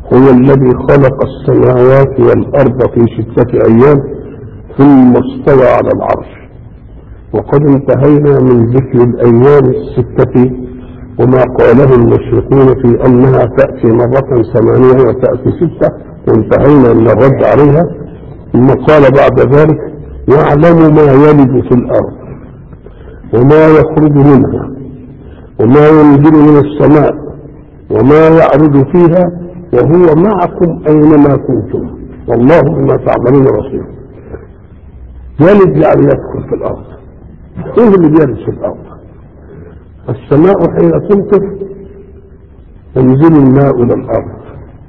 هو الذي خلق السماوات والأرض في ستة أيام ثم استوى على العرش وقد انتهينا من ذكر الأيام الستة وما قاله المشركون في أنها تأتي مرة ثمانية وتأتي ستة وانتهينا من الرد عليها ثم قال بعد ذلك يعلم ما يلد في الأرض وما يخرج منها وما ينزل من السماء وما يعرض فيها وهو معكم أينما كنتم والله بما تعملون بصير يلد يعني يدخل في الأرض ايه اللي بيلد في الأرض السماء حين تمطر ينزل الماء إلى الأرض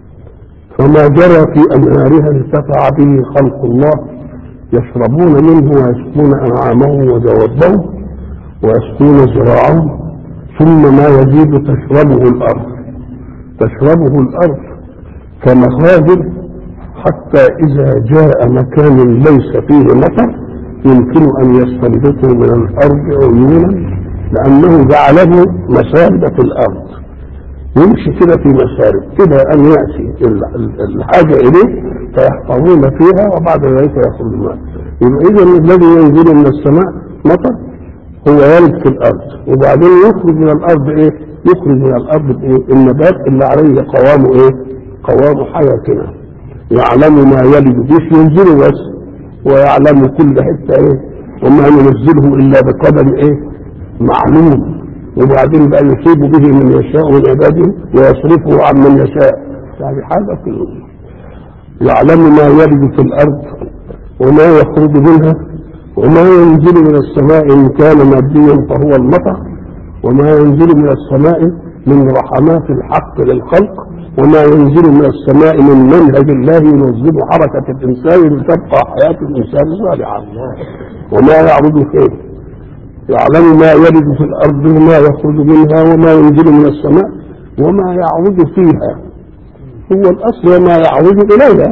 فما جرى في أنهارها انتفع به خلق الله يشربون منه ويسقون أنعامهم ودوابهم ويسقون زراعهم ثم ما يزيد تشربه الأرض تشربه الأرض كمخازن حتى إذا جاء مكان ليس فيه مطر يمكن أن يستنبطوا من الأرض عيونا لأنه جعله مسارب في الأرض يمشي كده في مسارب إلى أن يأتي الحاجة إليه فيحفظون فيها وبعد ذلك يخرج الماء يبقى إذا الذي ينزل من السماء مطر هو يرد في الأرض وبعدين يخرج من الأرض إيه؟ يخرج من الأرض إيه؟ النبات اللي عليه قوام إيه؟ قوام حياتنا يعلم ما يلد مش ينزله بس ويعلم كل حتة إيه؟ وما ننزله إلا بقدر إيه؟ معلوم وبعدين بقى يصيب به من يشاء من عباده ويصرفه عن من يشاء يعني حاجة كله يعلم ما يلد في الأرض وما يخرج منها وما ينزل من السماء إن كان ماديا فهو المطر وما ينزل من السماء من رحمات الحق للخلق وما ينزل من السماء من منهج الله ينظم حركة الإنسان لتبقى حياة الإنسان صالحة وما يعرض فيه يعلم ما يلد في الأرض وما يخرج منها وما ينزل من السماء وما يعرض فيها هو الأصل وما يعرض إليها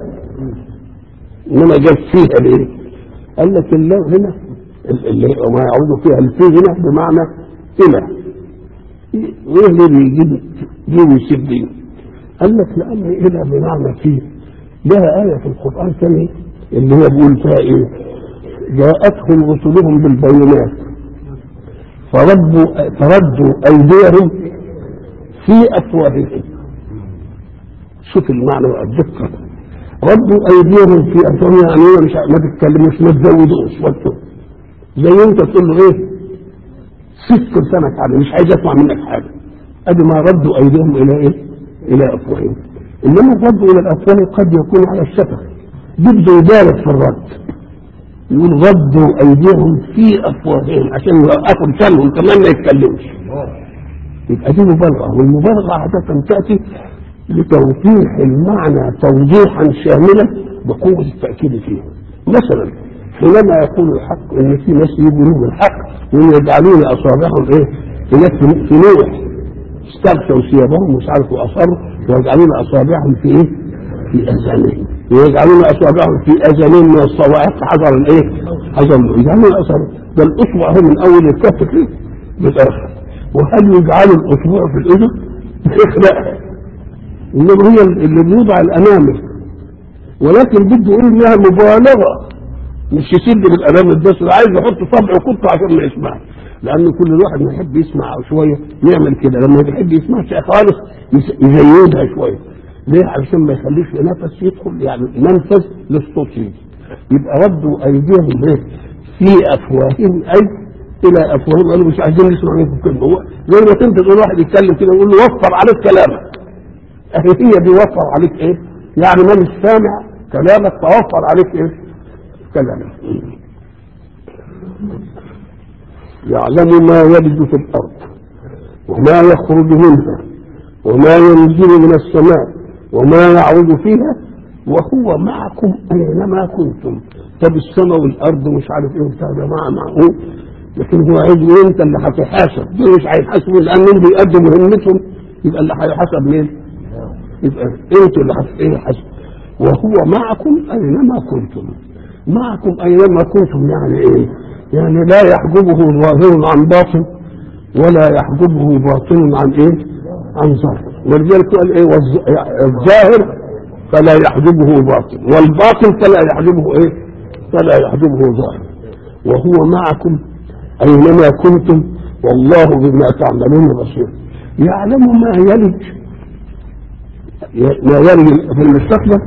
إنما جاب فيها ليه؟ قال لك الله هنا اللي وما يعرض فيها الفي هنا بمعنى إلى وإيه اللي بيجيب جيب يسيب دي؟ قال لك لأن إلى بمعنى فيه لها آية في القرآن ثانية اللي هي بيقول فيها إيه؟ جاءتهم رسلهم بالبينات فردوا فردوا أيديهم في أفواههم شوف المعنى والدقة ردوا أيديهم في أفواههم يعني مش ما تتكلموش ما تزودوش وقتوا زي أنت تقول له إيه ست سنة على مش عايز أسمع منك حاجة أدي ما ردوا أيديهم إلى إيه؟ إلى أفواههم إنما الرد إلى الأفواه قد يكون على الشفق بده يبالغ في الرد يقول ردوا ايديهم في افواههم عشان يوقفوا لسانهم كمان ما يتكلمش يبقى دي مبالغه والمبالغه عاده تاتي لتوضيح المعنى توضيحا شاملا بقوه التاكيد فيه مثلا حينما يقول الحق ان في ناس يجرون بالحق ويجعلون اصابعهم ايه هناك في نوح استغشوا ثيابهم مش عارف واصروا ويجعلون اصابعهم في ايه؟ في اذانهم ويجعلون اصابعهم في اذانهم من الصواعق حذر الايه؟ حذر يجعلون اصابع ده الاصبع هو من اول الكف كده للاخر وهل يجعل الاصبع في الاذن؟ اخلاء انما هي اللي بيوضع الانامل ولكن بده يقول انها مبالغه مش يسد بالانامل بس عايز يحط صبعه كنت عشان ما يسمعش لان كل واحد ما يحب يسمع شويه يعمل كده لما يحب يسمع شيء خالص يزودها شويه ليه علشان ما يخليش نفس يدخل يعني منفذ للصوت يجي يبقى ردوا ايديهم ايه في افواههم اي الى افواههم قالوا مش عايزين نسمع منكم كلمه هو زي ما انت تقول واحد يتكلم كده يقول له وفر عليك كلامك اهي هي دي وفر عليك ايه يعني ما مش سامع كلامك فوفر عليك ايه كلامك يعلم ما يلد في الارض وما يخرج منها وما ينزل من السماء وما يعرض فيها وهو معكم اينما كنتم طب السماء والارض مش عارف ايه بتاع جماعه معقول لكن هو عايز انت اللي هتحاسب دول مش هيحاسبوا لانهم بيأدوا مهمتهم يبقى اللي هيحاسب مين؟ يبقى انتوا اللي هتحاسبوا وهو معكم اينما كنتم معكم اينما كنتم يعني ايه؟ يعني لا يحجبه ظاهر عن باطن ولا يحجبه باطن عن ايه؟ عن ظاهر ولذلك قال ايه والظ- الظاهر فلا يحجبه باطن والباطن فلا يحجبه ايه فلا يحجبه ظاهر وهو معكم اينما كنتم والله بما تعملون بصير يعلم ما يلج ما يلج في المستقبل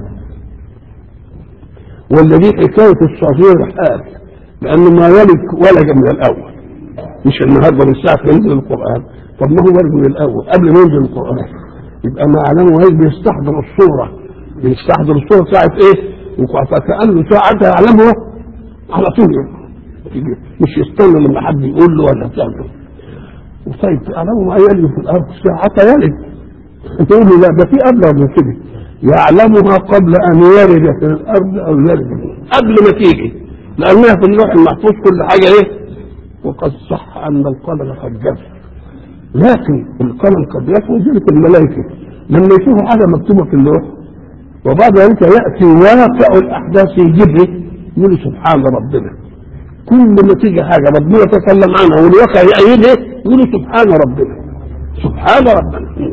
والذي حكاية الصغير حال لأنه ما يلج ولد من الأول مش النهارده من ساعة ما ينزل القرآن طب ما هو ولد من الأول قبل ما ينزل القرآن يبقى ما علمه ايه بيستحضر الصورة بيستحضر الصورة ساعة ايه فكأنه ساعتها يعلمه على طول يجي. مش يستنى لما حد يقول له ولا تعمل طيب يعلمه ما يلج في الأرض ساعتها يلج تقول له لا ده في أبلغ من كده يعلمها قبل أن يرد في الأرض أو يرد قبل ما تيجي لأنها في اللوح المحفوظ كل حاجة إيه وقد صح أن القلم قد جف لكن القلم قد جف وجدت الملائكة لما يشوفوا حاجة مكتوبة في اللوح وبعد ذلك يأتي واقع الأحداث يجيب يقول سبحان ربنا كل ما تيجي حاجة ربنا يتكلم عنها والواقع يأيدها يقول سبحان ربنا سبحان ربنا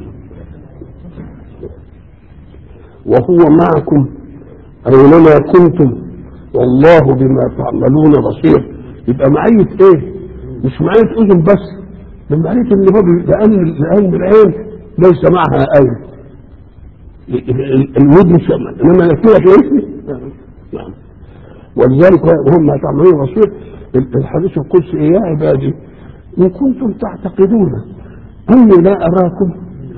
وهو معكم أينما كنتم والله بما تعملون بصير يبقى معية ايه مش معية اذن بس ده معية ان هو لان لان العين ليس معها عين الودن سمع انما يكون ايه نعم ولذلك هم ما تعملون بصير الحديث القدسي إيه يا عبادي ان كنتم تعتقدون اني لا اراكم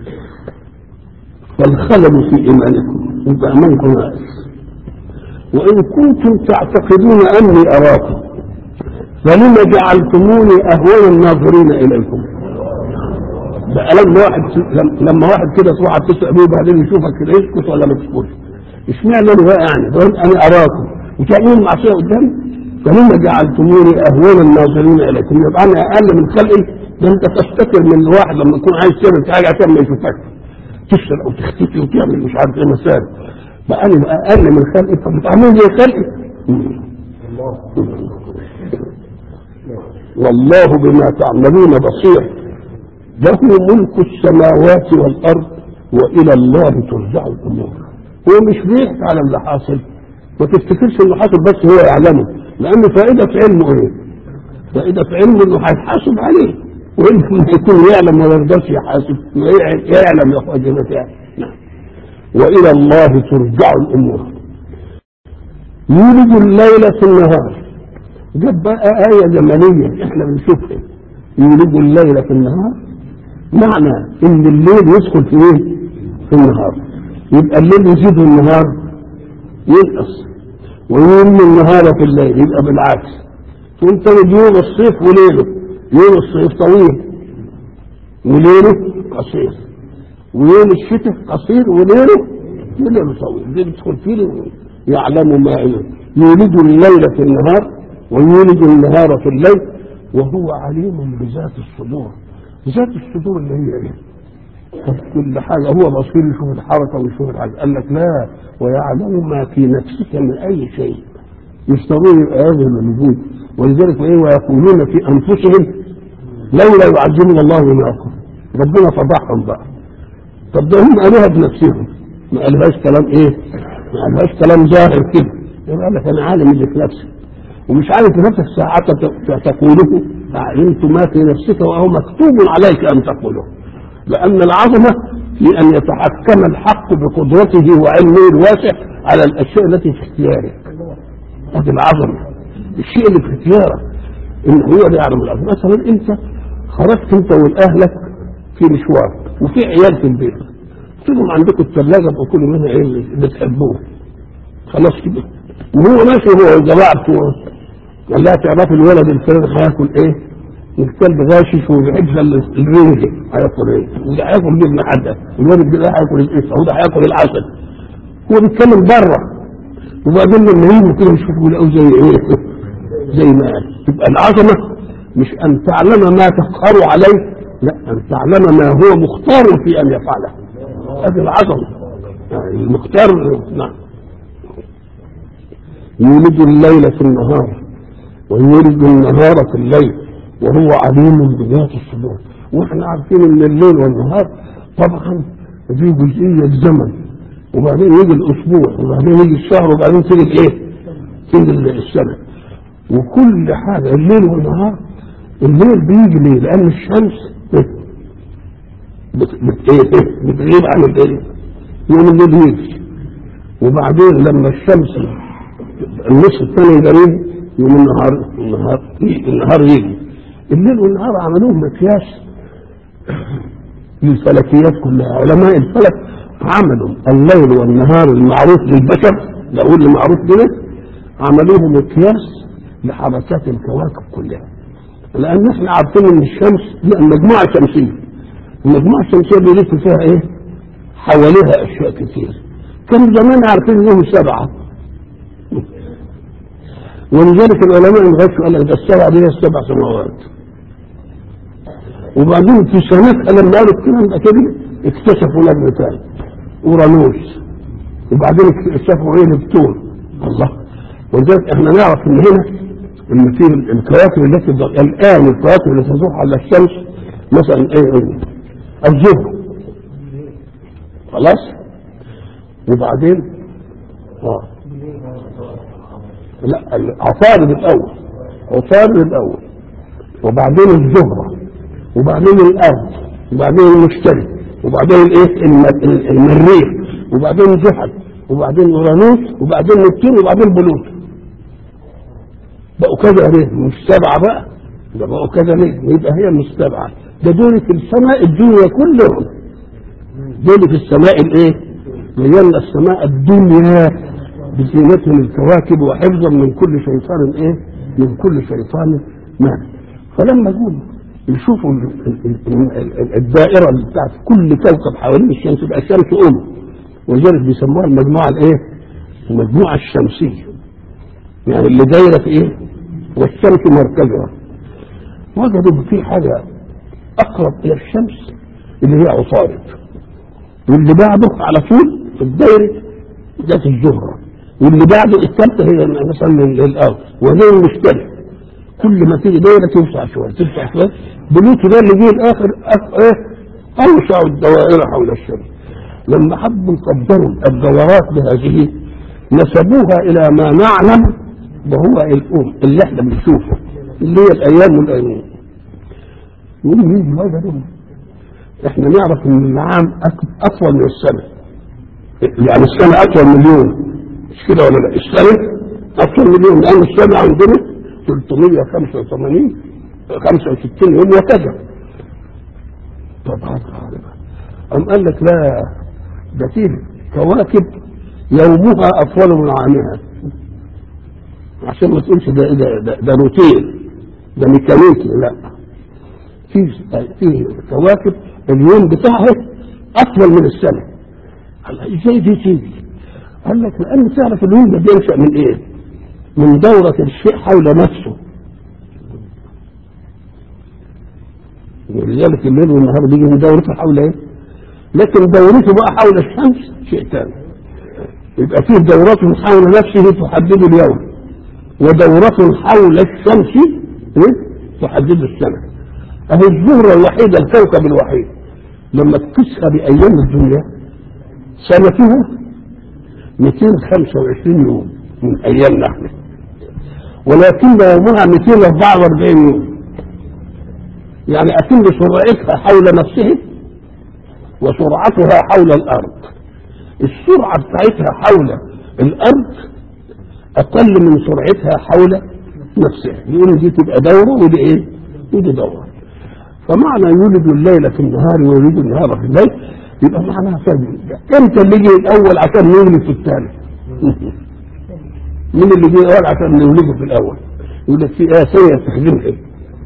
فالخلل في ايمانكم يبقى ايمانكم ناقص وان كنتم تعتقدون اني اراكم فلما جعلتموني اهون الناظرين اليكم بقى لما واحد لما واحد كده تروح تسال بيه وبعدين يشوفك كده يسكت ولا ما تسكتش اشمعنى انا بقى يعني فاهم انا اراكم وتعملون معصيه قدامي فلما جعلتموني اهون الناظرين اليكم يبقى انا اقل من خلقي ده انت تفتكر من الواحد لما يكون عايز تعمل حاجه عشان ما يشوفكش تسرق وتختفي وتعمل مش عارف ايه مسائل بقى انا بقى اقل من خلقي طب بتعمل لي خلقي والله بما تعملون بصير له ملك السماوات والارض والى الله ترجع الامور هو مش بيحكي على اللي حاصل ما تفتكرش اللي حاصل بس هو يعلمه لان فائده علمه ايه؟ فائده علمه انه هيتحاسب عليه ويمكن يكون يعلم ولا يرضاش يحاسب يعلم يا اخويا جماعه نعم والى الله ترجع الامور يولد الليل في النهار جاب بقى آية زمنية احنا بنشوفها يولد الليل في النهار معنى ان الليل يدخل في ايه؟ في النهار يبقى الليل يزيد النهار ينقص ويولد النهار في الليل يبقى بالعكس وانت يوم الصيف وليله يوم الصيف طويل وليله قصير ويوم الشتاء قصير وليله وليله طويل دي بتدخل فيه يعلم ما يولد الليل في النهار ويولد النهار في الليل وهو عليم بذات الصدور ذات الصدور اللي هي ايه كل حاجة هو بصير يشوف الحركة ويشوف الحاجة قال لك لا ويعلم ما في نفسك من أي شيء مش ضروري يبقى هذا موجود ولذلك ايه ويقولون في أنفسهم لولا يعذبنا الله بما يقول ربنا فضحهم بقى طب ده هم قالوها بنفسهم ما قالوهاش كلام ايه ما قالوهاش كلام ظاهر كده يبقى لك انا عالم اللي في نفسي ومش عارف في نفسك ساعة تقوله علمت ما في نفسك وهو مكتوب عليك أن تقوله لأن العظمة في أن يتحكم الحق بقدرته وعلمه الواسع على الأشياء التي في اختياره هذه العظمة الشيء اللي في اختيارك إن هو اللي يعلم الأرض مثلا أنت خرجت أنت وأهلك في مشوار وفي عيال في البيت تقوم عندكم الثلاجة بكل منها إيه اللي بتحبوه خلاص كده وهو ماشي هو الجماعة بتوعه قال لها تعرفي الولد الفلاني هياكل ايه؟ الكلب غاشش وما بيحبش الرنج هياكل ايه؟ وده هياكل جبنه حاده الولد ده هياكل القشطه وده هياكل العسل هو بيتكلم بره وبعدين لما يجوا كده يشوفوا يلاقوا زي ايه؟ زي ما قال تبقى العظمه مش ان تعلم ما تقهر عليه لا ان تعلم ما هو مختار في ان يفعله هذه العظمه يعني المختار نعم يولد الليل في النهار ويولد النهار في الليل وهو عليم بذات الصدور واحنا عارفين ان الليل والنهار طبعا دي جزئية زمن وبعدين يجي الأسبوع وبعدين يجي الشهر وبعدين تيجي الإيه؟ تيجي السنة وكل حاجة الليل والنهار الليل بيجي ليه؟ لأن الشمس بت بت إيه؟ بتغيب عن الليل يوم الليل يجي وبعدين لما الشمس النصف الثاني يغيب يوم النهار النهار النهار يجي الليل والنهار عملوه مقياس للفلكيات كلها علماء الفلك عملوا الليل والنهار المعروف للبشر لو اللي معروف لنا عملوه مقياس لحركات الكواكب كلها لان احنا عارفين ان الشمس دي مجموعه شمسيه المجموعه الشمسيه بيلف فيها ايه؟ حواليها اشياء كتير كان زمان عارفين انهم سبعه ولذلك العلماء انغشوا قال لك ده السبعه دي هي السبع سماوات وبعدين في سنتها لما قالوا الكلام ده كده اكتشفوا نجم تاني اورانوس وبعدين اكتشفوا ايه نبتون الله ولذلك احنا نعرف ان هنا ان في الكواكب التي الان الكواكب التي تدور على الشمس مثلا ايه, إيه الزهر خلاص وبعدين اه لا عطارد الاول عطارد الاول وبعدين الزهره وبعدين الارض وبعدين المشتري وبعدين الايه المريخ وبعدين زحل وبعدين اورانوس وبعدين نبتون وبعدين بلوتو بقوا كذا ليه مش سبعه بقى ده بقوا كذا ليه يبقى هي مش سبعه ده دول في السماء الدنيا كلهم دول في السماء الايه زينا السماء الدنيا بزينتهم الكواكب وحفظا من كل شيطان ايه من كل شيطان مارد فلما جم يشوفوا الدائرة بتاعت كل كوكب حوالين الشمس يبقى الشمس أم ولذلك بيسموها المجموعة الإيه؟ المجموعة الشمسية يعني اللي دايرة في إيه؟ والشمس مركزها وجدوا في حاجة أقرب إلى الشمس اللي هي عطارد واللي بعده على طول في الدايرة ذات الزهرة واللي بعده الثالثة هي مثلا الأرض وهي المشتري كل ما تيجي دايرة توسع شوية توسع شوية بلوتو ده اللي جه الآخر ايه أوسع الدوائر حول الشمس لما حبوا يقدروا الدورات بهذه نسبوها إلى ما نعلم وهو الأم اللي احنا بنشوفه اللي هي الأيام والأيام يقول يجي وجدوا احنا نعرف ان العام أطول من السنة يعني السنة أطول من اليوم مش كده ولا لا السنة أطول من اليوم لأن السنة عندنا 385 65 يوم وكذا طبعا أم قال لك لا ده فيه كواكب يومها أطول من عامها عشان ما تقولش ده ده ده, ده روتين ده ميكانيكي لا في في كواكب اليوم بتاعها أطول من السنة قال ازاي دي تيجي؟ قال لك لأن تعرف اليوم ده بينشأ من إيه؟ من دورة الشيء حول نفسه ولذلك الليل والنهار بيجي من دورته حول ايه؟ لكن دورته بقى حول الشمس شيء ثاني يبقى فيه دورة حول نفسه تحدد اليوم ودورة حول الشمس إيه؟ تحدد السنة أهي الزهرة الوحيدة الكوكب الوحيد لما تقيسها بأيام الدنيا سنته 225 يوم من أيامنا احنا ولكن يومها 244 يوم يعني أتم سرعتها حول نفسه وسرعتها حول الأرض السرعة بتاعتها حول الأرض أقل من سرعتها حول نفسها يقول دي تبقى دورة ودي إيه؟ ودي دورة فمعنى يولد الليل في النهار ويولد النهار في الليل يبقى معناها فاهم امتى اللي يجي الأول عشان يولد في الثاني مين اللي جه الاول عشان نولده في الاول يقول لك في آية تخدمها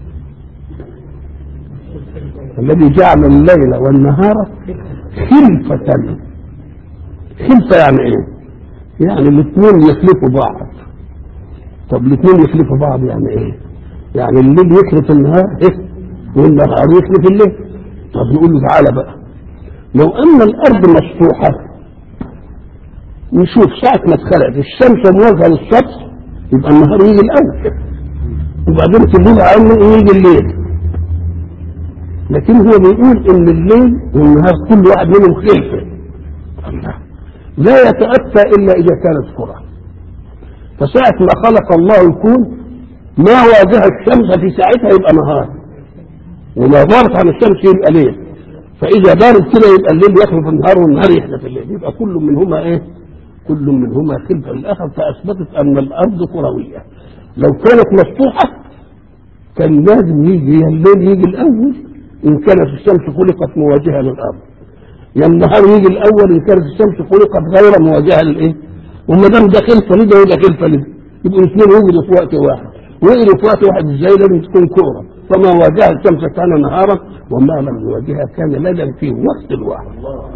الذي جعل الليل والنهار خلفة خلفة يعني ايه؟ يعني الاثنين يخلفوا بعض طب الاثنين يخلفوا بعض يعني ايه؟ يعني الليل يخلف النهار ايه؟ والنهار يخلف الليل طب نقول له تعالى بقى لو ان الارض مسطوحه نشوف ساعة ما اتخلقت الشمس موجهة للسطح يبقى النهار يجي الأول وبعدين تبين عنه يجي الليل لكن هو بيقول ان الليل والنهار كل واحد منهم خلفه الله لا يتأتى الا اذا كانت كرة فساعة ما خلق الله الكون ما واجه الشمس في ساعتها يبقى نهار وما دارت عن الشمس يبقى ليل فاذا دارت كده يبقى الليل يخلف النهار والنهار يحدث الليل يبقى كل منهما ايه كل منهما خلف الاخر فاثبتت ان الارض كرويه لو كانت مسطوحه كان لازم يجي الليل يجي الاول ان كانت الشمس خلقت مواجهه للارض يا النهار يجي الاول ان كانت الشمس خلقت غير مواجهه للايه وما دام ده خلفه لده وده خلفه لده يبقوا الاثنين وجدوا في وقت واحد وجدوا في وقت واحد ازاي لازم تكون كوره فما واجه الشمس كان نهارا وما لم يواجهها كان ليلا في وقت واحد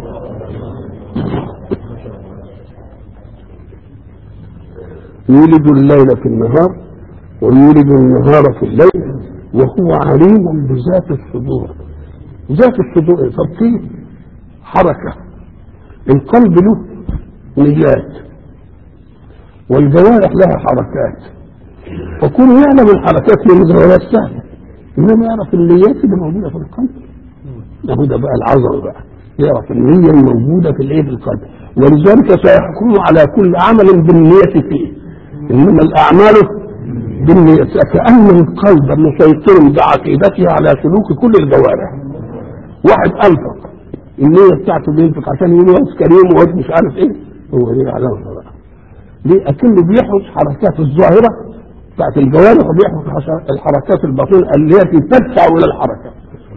يولد الليل في النهار ويولد النهار في الليل وهو عليم بذات الصدور ذات الصدور طب في حركة القلب له نيات والجوارح لها حركات فكون يعلم الحركات من الجوارح سهلة إنما يعرف النيات اللي موجودة في القلب له ده بقى العظمة بقى يعرف النية الموجودة في الايه في القلب ولذلك سيحكم على كل عمل بالنية فيه إنما الأعمال بالنية كأن القلب مسيطر بعقيدته على سلوك كل الجوارح واحد أنفق النية بتاعته بينفق عشان يقول واد كريم واد مش عارف ايه هو ايه علامة بقى ليه أكنه بيحرس حركات الظاهرة بتاعت الجوارح وبيحرس الحركات الباطنة التي تدفع إلى الحركة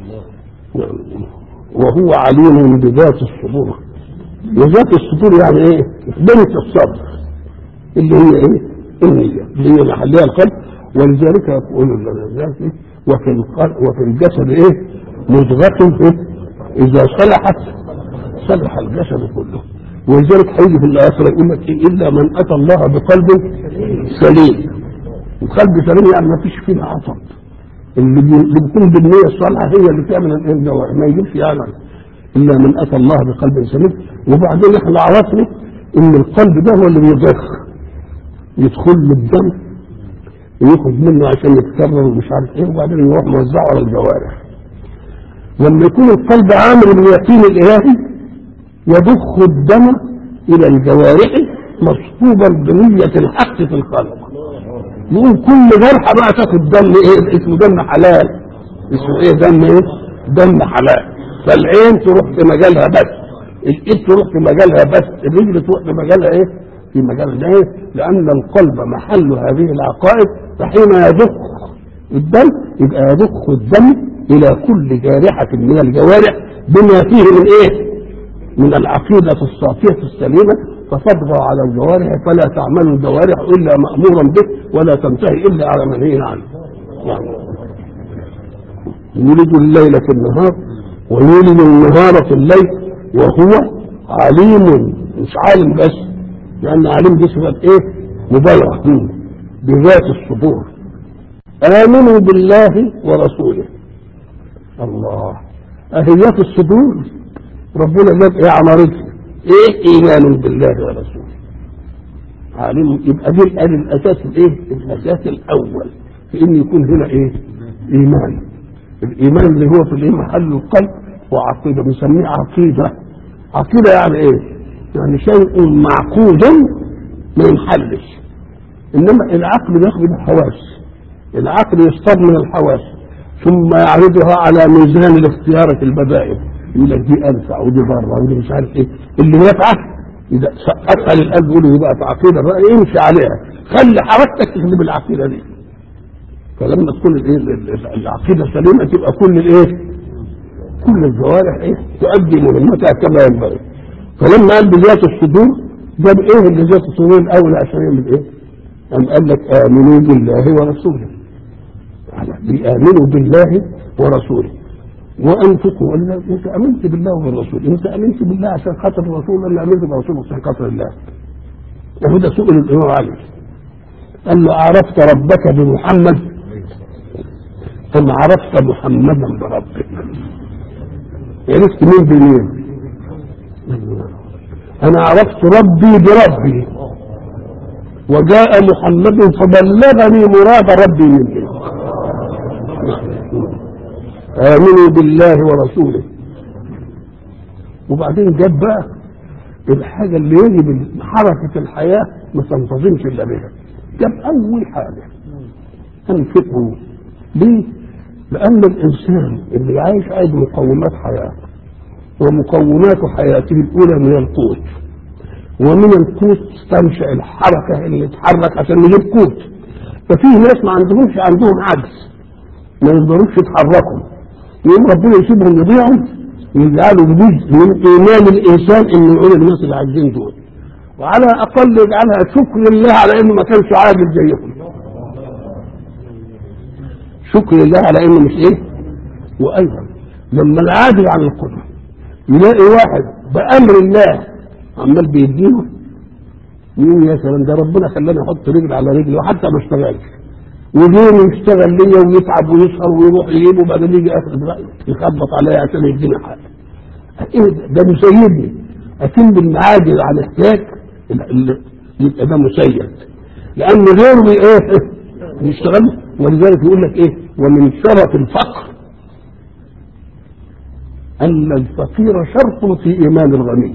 وهو عليم بذات الصدور وذات الصدور يعني ايه؟ بنت الصدر اللي هي ايه؟ النية اللي هي محلها القلب ولذلك يقول ذلك وفي القلب وفي الجسد ايه؟ مضغة إيه؟ إذا صلحت صلح الجسد كله ولذلك هيجي في الآخرة يقول لك إيه إلا من أتى الله بقلب سليم القلب سليم يعني ما فيش فيه عصب اللي بيكون بالنية الصالحة هي اللي تعمل الجوارح ما يجيبش يعني إلا من أتى الله بقلب سليم وبعدين احنا عرفنا إن القلب ده هو اللي بيضخ يدخل له الدم وياخد منه عشان يتكرر ومش عارف ايه وبعدين يروح موزعه على الجوارح لما يكون القلب عامل اليقين الالهي يضخ الدم الى الجوارح مصحوبا بنية الحق في الخلق يقول كل جرحى بقى تاخد دم ايه اسمه دم حلال اسمه ايه دم ايه دم حلال فالعين تروح في مجالها بس الايد تروح في مجالها بس الرجل تروح في مجالها ايه في مجال ايه لان القلب محل هذه العقائد فحين يضخ الدم يبقى يضخ الدم الى كل جارحة من الجوارح بما فيه من ايه من العقيدة الصافية السليمة فتطغى على الجوارح فلا تعمل الجوارح الا مأمورا به ولا تنتهي الا على منهي عنه يعني يولد الليل في النهار ويولد النهار في الليل وهو عليم مش عالم بس لأن عليم دي صفة إيه؟ مبالغة بذات الصدور آمنوا بالله ورسوله الله أهيات الصدور ربنا جاب إيه عمارتها إيه إيمان بالله ورسوله عالم يبقى دي الأساس الإيه؟ الأساس الأول في إن يكون هنا إيه؟ إيمان الإيمان اللي هو في الإيه محل القلب وعقيدة بنسميه عقيدة عقيدة يعني إيه؟ يعني شيء معقود ما ينحلش انما العقل بياخد الحواس العقل يصطاد من الحواس ثم يعرضها على ميزان الاختيار في البدائل يقول لك دي انفع ودي ضاره ودي مش عارف ايه اللي ينفع اذا سقطها للقلب يقول يبقى في عقيده بقى امشي عليها خلي حركتك تخدم العقيده دي فلما تكون الايه العقيده سليمه تبقى كل الايه كل الجوارح ايه تؤدي مهمتها كما ينبغي فلما قال بذات الصدور جاب ايه اللي ذات الصدور الاول عشان يعمل ايه؟ قام قال لك امنوا بالله ورسوله بيامنوا بالله ورسوله وانفقوا انت امنت بالله وبالرسول انت امنت بالله عشان خاطر الرسول ولا امنت بالرسول عشان خاطر الله وهو ده سؤال الامام علي قال له عرفت ربك بمحمد ثم عرفت محمدا بربك عرفت مين بمين انا عرفت ربي بربي وجاء محمد فبلغني مراد ربي منه آمنوا بالله ورسوله وبعدين جاب بقى الحاجة اللي يجب حركة الحياة ما تنتظمش إلا بها جاب أول حاجة أنفقوا ليه؟ لأن الإنسان اللي عايش عايز مقومات حياة ومقومات حياته الأولى من القوت ومن القوت تنشأ الحركة اللي تتحرك عشان نجيب قوت ففيه ناس ما عندهمش عندهم عجز ما يقدروش يتحركوا يقوم ربنا يسيبهم يضيعوا ويجعلوا جزء من ايمان الانسان انه يقول الناس اللي عاجزين دول وعلى اقل يجعلها شكر لله على انه ما كانش عاجز زيهم شكر لله على انه مش ايه وايضا لما العاجز عن القدره يلاقي واحد بامر الله عمال بيديله يقول يا سلام ده ربنا خلاني احط رجل على رجلي وحتى ما اشتغلش وغيره يشتغل ليا ويتعب ويسهر ويروح يجيب وبعدين يجي اخر بقى يخبط عليا عشان يديني حاجه ايه ده ده مسيدني اكن المعاجز على احتياج يبقى ده مسيد لان غيره ايه يشتغل ولذلك يقول لك ايه ومن شرف الفقر ان الفقير شرط في ايمان الغني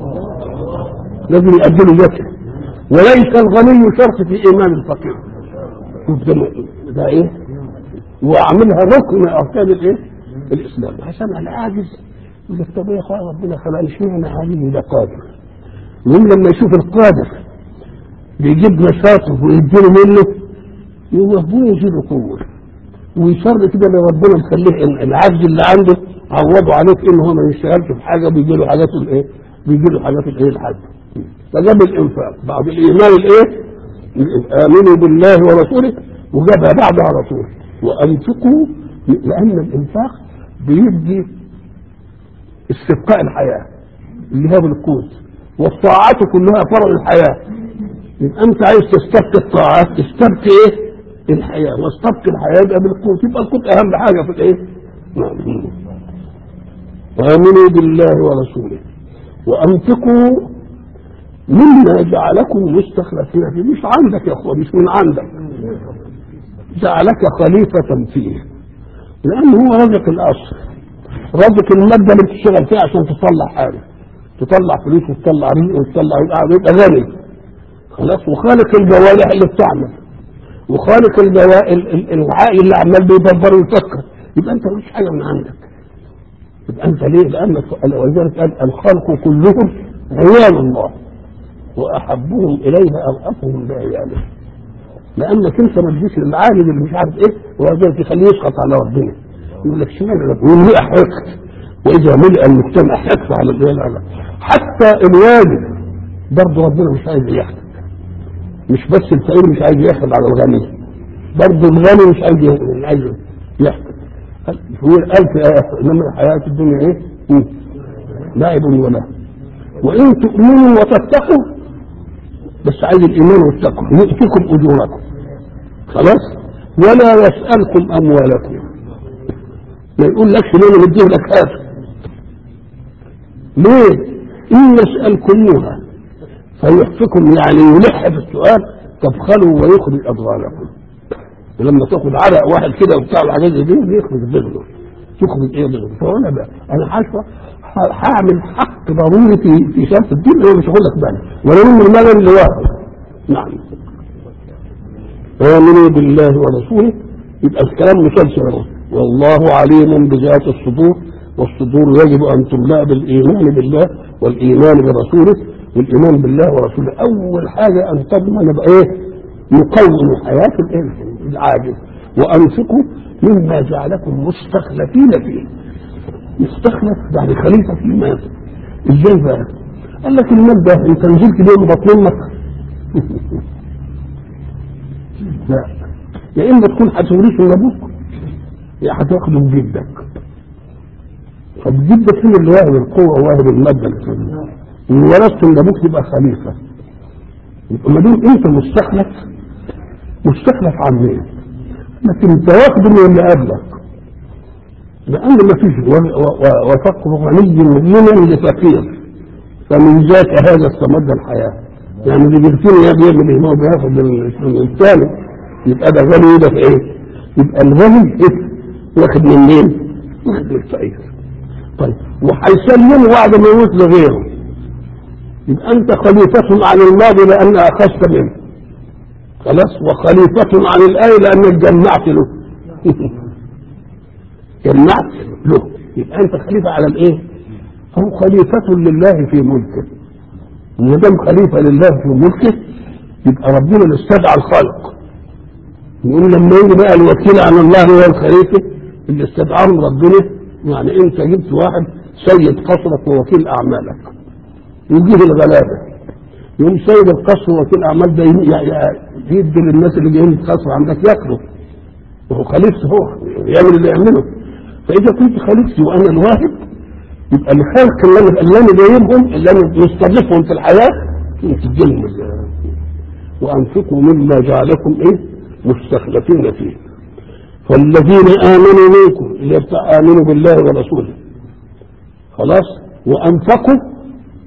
لازم يقدم زكاه وليس الغني شرط في ايمان الفقير شوف ده ده ايه واعملها ركن من اركان الايه الاسلام عشان انا عاجز يقول لك طب يا اخويا ربنا خلقني اشمعنى عاجز ده قادر ومن لما يشوف القادر بيجيب نشاطه ويديله منه يقول ابويا يجيله قوه ويصر كده لو ربنا مخليه العجز اللي عنده عوضه عليك ان هو ما يشتغلش في حاجه بيجي له حاجات الايه؟ بيجي له حاجات الايه الحج فجاب الانفاق بعد الايمان الايه؟ امنوا بالله ورسوله وجابها بعدها رسول وانفقوا لان الانفاق بيدي استبقاء الحياه اللي هي بالقوت والطاعات كلها فرع الحياه يبقى انت عايز تستبقي الطاعات تستبقي ايه؟ الحياه واستبقي الحياه يبقى بالقوت يبقى القوت اهم حاجه في الايه؟ نعم وامنوا بالله ورسوله وانفقوا مما جعلكم مستخلفين فيه مش عندك يا اخوة مش من عندك جعلك خليفة فيه لأنه هو رزق الأصل رزق المادة اللي بتشتغل فيها عشان تطلع حاجة تطلع فلوس وتطلع رزق وتطلع يبقى غني خلاص وخالق الجوارح اللي بتعمل وخالق الوعاء اللي عمال بيدبر ويفكر يبقى انت مش حاجه من عندك يبقى انت ليه؟ لان ولذلك قال الخلق كلهم عيال الله واحبهم اليه ارأفهم بعياله لانك انت ما تجيش للعالم اللي مش عارف ايه وذلك يخليه يسقط على ربنا يقول لك اشمعنى ده ويملئ حقد واذا ملئ المجتمع حقد على العيال حتى الوالد برضه ربنا مش عايز يحقد مش بس الفقير مش عايز يحقد على الغني برضه الغني مش عايز مش عايز يحقد هو قال في آية انما الحياة الدنيا ايه؟ لعب ولا وان تؤمنوا وتتقوا بس عايز الايمان والتقوى يؤتكم اجوركم خلاص ولا يسالكم اموالكم ما يقول لكش ليه نديه لك هذا ليه ان يسالكموها فيحفكم يعني يلح في السؤال تبخلوا ويخرج اضغانكم ولما تاخد عرق واحد كده وبتاع الحاجات دي بيخرج بغله تخرج ايه بغله فانا بقى انا حاسه هعمل حق ضروري في في شرط الدين انا مش هقول لك بقى ولا من المال اللي واحد نعم آمنوا بالله ورسوله يبقى الكلام مسلسل اهو والله عليم بذات الصدور والصدور يجب ان تملا بالايمان بالله والايمان برسوله والايمان بالله ورسوله اول حاجه ان تضمن بايه؟ يقوم حياه الانسان العاجز وانفقوا مما جعلكم مستخلفين فيه مستخلف يعني خليفه في المال ازاي بقى؟ قال لك المال ده انت نزلت بيه من بطن امك لا يا اما تكون هتورثه من ابوك يا هتاخده من جدك طب جدك فين اللي واهب القوه واهب الماده اللي ان ورثت من ابوك تبقى خليفه يبقى ما دام انت مستخلف مستخلف عن مين؟ لكن انت واخده من اللي قبلك لان ما فيش وفقر غني مدينا لفقير فمن ذاك هذا استمد الحياه يعني اللي بيغفر يا بيعمل ايه؟ ما هو بياخد من الثاني يبقى ده غني وده في ايه؟ يبقى الغني ايه؟ واخد من مين؟ ما يقدرش تعيش طيب وهيسلموا بعد ما يموت لغيره يبقى انت خليفة عن الماضي لان اخذت منه خلاص وخليفة عن الآية لانك جمعت له جمعت له يبقى انت خليفة على الايه هو خليفة لله في ملكه ما دام خليفة لله في ملكه يبقى ربنا اللي استدعى الخلق يقول لما يجي بقى الوكيل عن الله هو الخليفة اللي استدعاه ربنا يعني انت جبت واحد سيد قصرك ووكيل اعمالك يجيب الغلابه يقوم سيد القصر ووكيل اعمال ده يدي للناس اللي جايين القصر عندك ياكلوا وهو خليفته هو يعمل اللي يعمله فاذا كنت خليفتي وانا الواهب يبقى الخلق اللي انا اللي انا جايبهم اللي انا مستضيفهم في الحياه تديهم وانفقوا مما جعلكم ايه مستخلفين فيه فالذين امنوا منكم اللي بتاع امنوا بالله ورسوله خلاص وانفقوا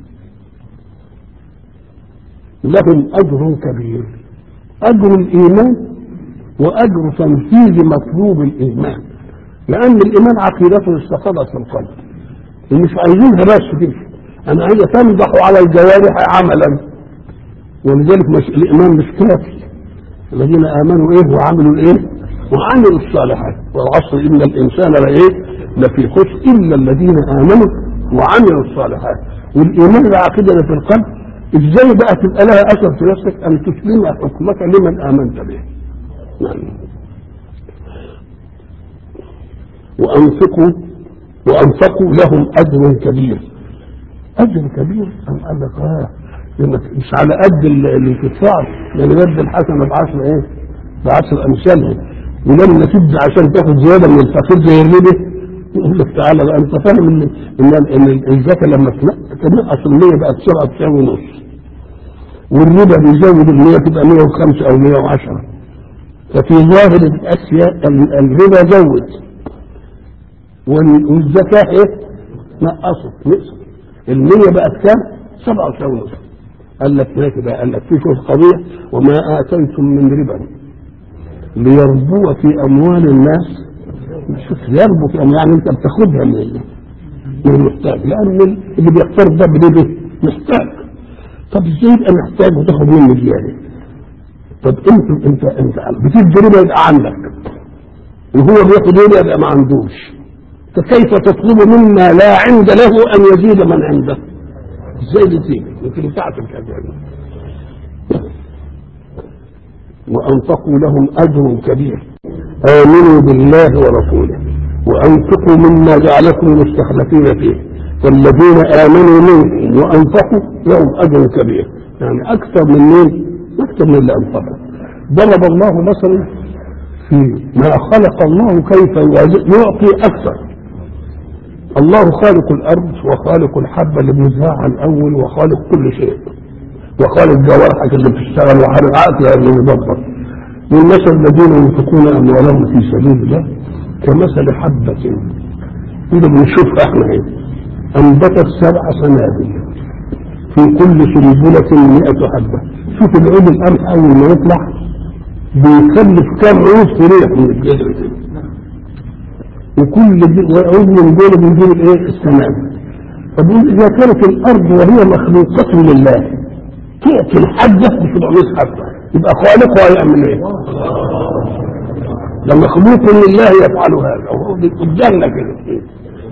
لهم اجر كبير اجر الايمان واجر تنفيذ مطلوب الايمان لان الايمان عقيدته استقرت في القلب ومش عايزينها بس كده انا عايز تنضح على الجوارح عملا ولذلك مش الايمان مش كافي الذين امنوا ايه وعملوا الايه وعملوا الصالحات والعصر ان الانسان لايه لفي خسر الا الذين امنوا وعملوا الصالحات والايمان العقيده في القلب ازاي بقى تبقى لها اثر في نفسك ان تسلم حكمك لمن امنت به يعني وانفقوا وانفقوا لهم اجر كبير اجر كبير ام قال لك اه مش على قد الانتفاع يعني يد الحسنه بعشر ايه بعشر امثالها ولما تدي عشان تاخد زياده من الفقير زي الربا يقول لك تعالى بقى انت فاهم ان ان ان الزكاه لما تنقص ال 100 بقت سبعه تساوي ونص والربا بيزود ال 100 تبقى 105 او 110 ففي ظاهر الاشياء الربا زود والزكاه ايه؟ نقصت نقصت ال 100 بقت كام؟ سبعه تساوي ونص قال لك هناك بقى قال لك في شوف قضيه وما اتيتم من ربا ليربو في اموال الناس شوف يربو في اموال يعني انت بتاخدها من من المحتاج لان اللي بيقترض ده بربا محتاج طب ازاي يبقى محتاج وتاخد منه زياده طب انت انت انت بتدي ربا يبقى عندك وهو بياخد ربا يبقى ما عندوش فكيف تطلب مما لا عند له ان يزيد من عنده ازاي دي تيجي يمكن بتاعتك يعني وأنفقوا لهم أجر كبير آمنوا بالله ورسوله وأنفقوا مما جعلكم مستخلفين فيه فالذين آمنوا منكم وأنفقوا لهم أجر كبير يعني أكثر من مين؟ أكثر من اللي أنفقوا ضرب الله مثلا في ما خلق الله كيف يعطي أكثر الله خالق الأرض وخالق الحبة اللي بنزرعها الأول وخالق كل شيء وخالق جوارحك اللي بتشتغل وخالق عقلك اللي بيدبر والمثل الذين ينفقون اموالهم في سبيل الله كمثل حبة كده بنشوفها احنا ايه انبتت سبع سنابل في كل سنبلة مئة حبة شوف العود القمح اول ما يطلع بيكلف كام عود في ريح من الجذر كده وكل عود من دول بنجيب الايه السنابل طب اذا كانت الارض وهي مخلوقة لله تأتي الحبة ب 700 حبة يبقى خالقها يعمل ايه؟ ده مخلوق لله يفعل هذا وهو قدامنا كده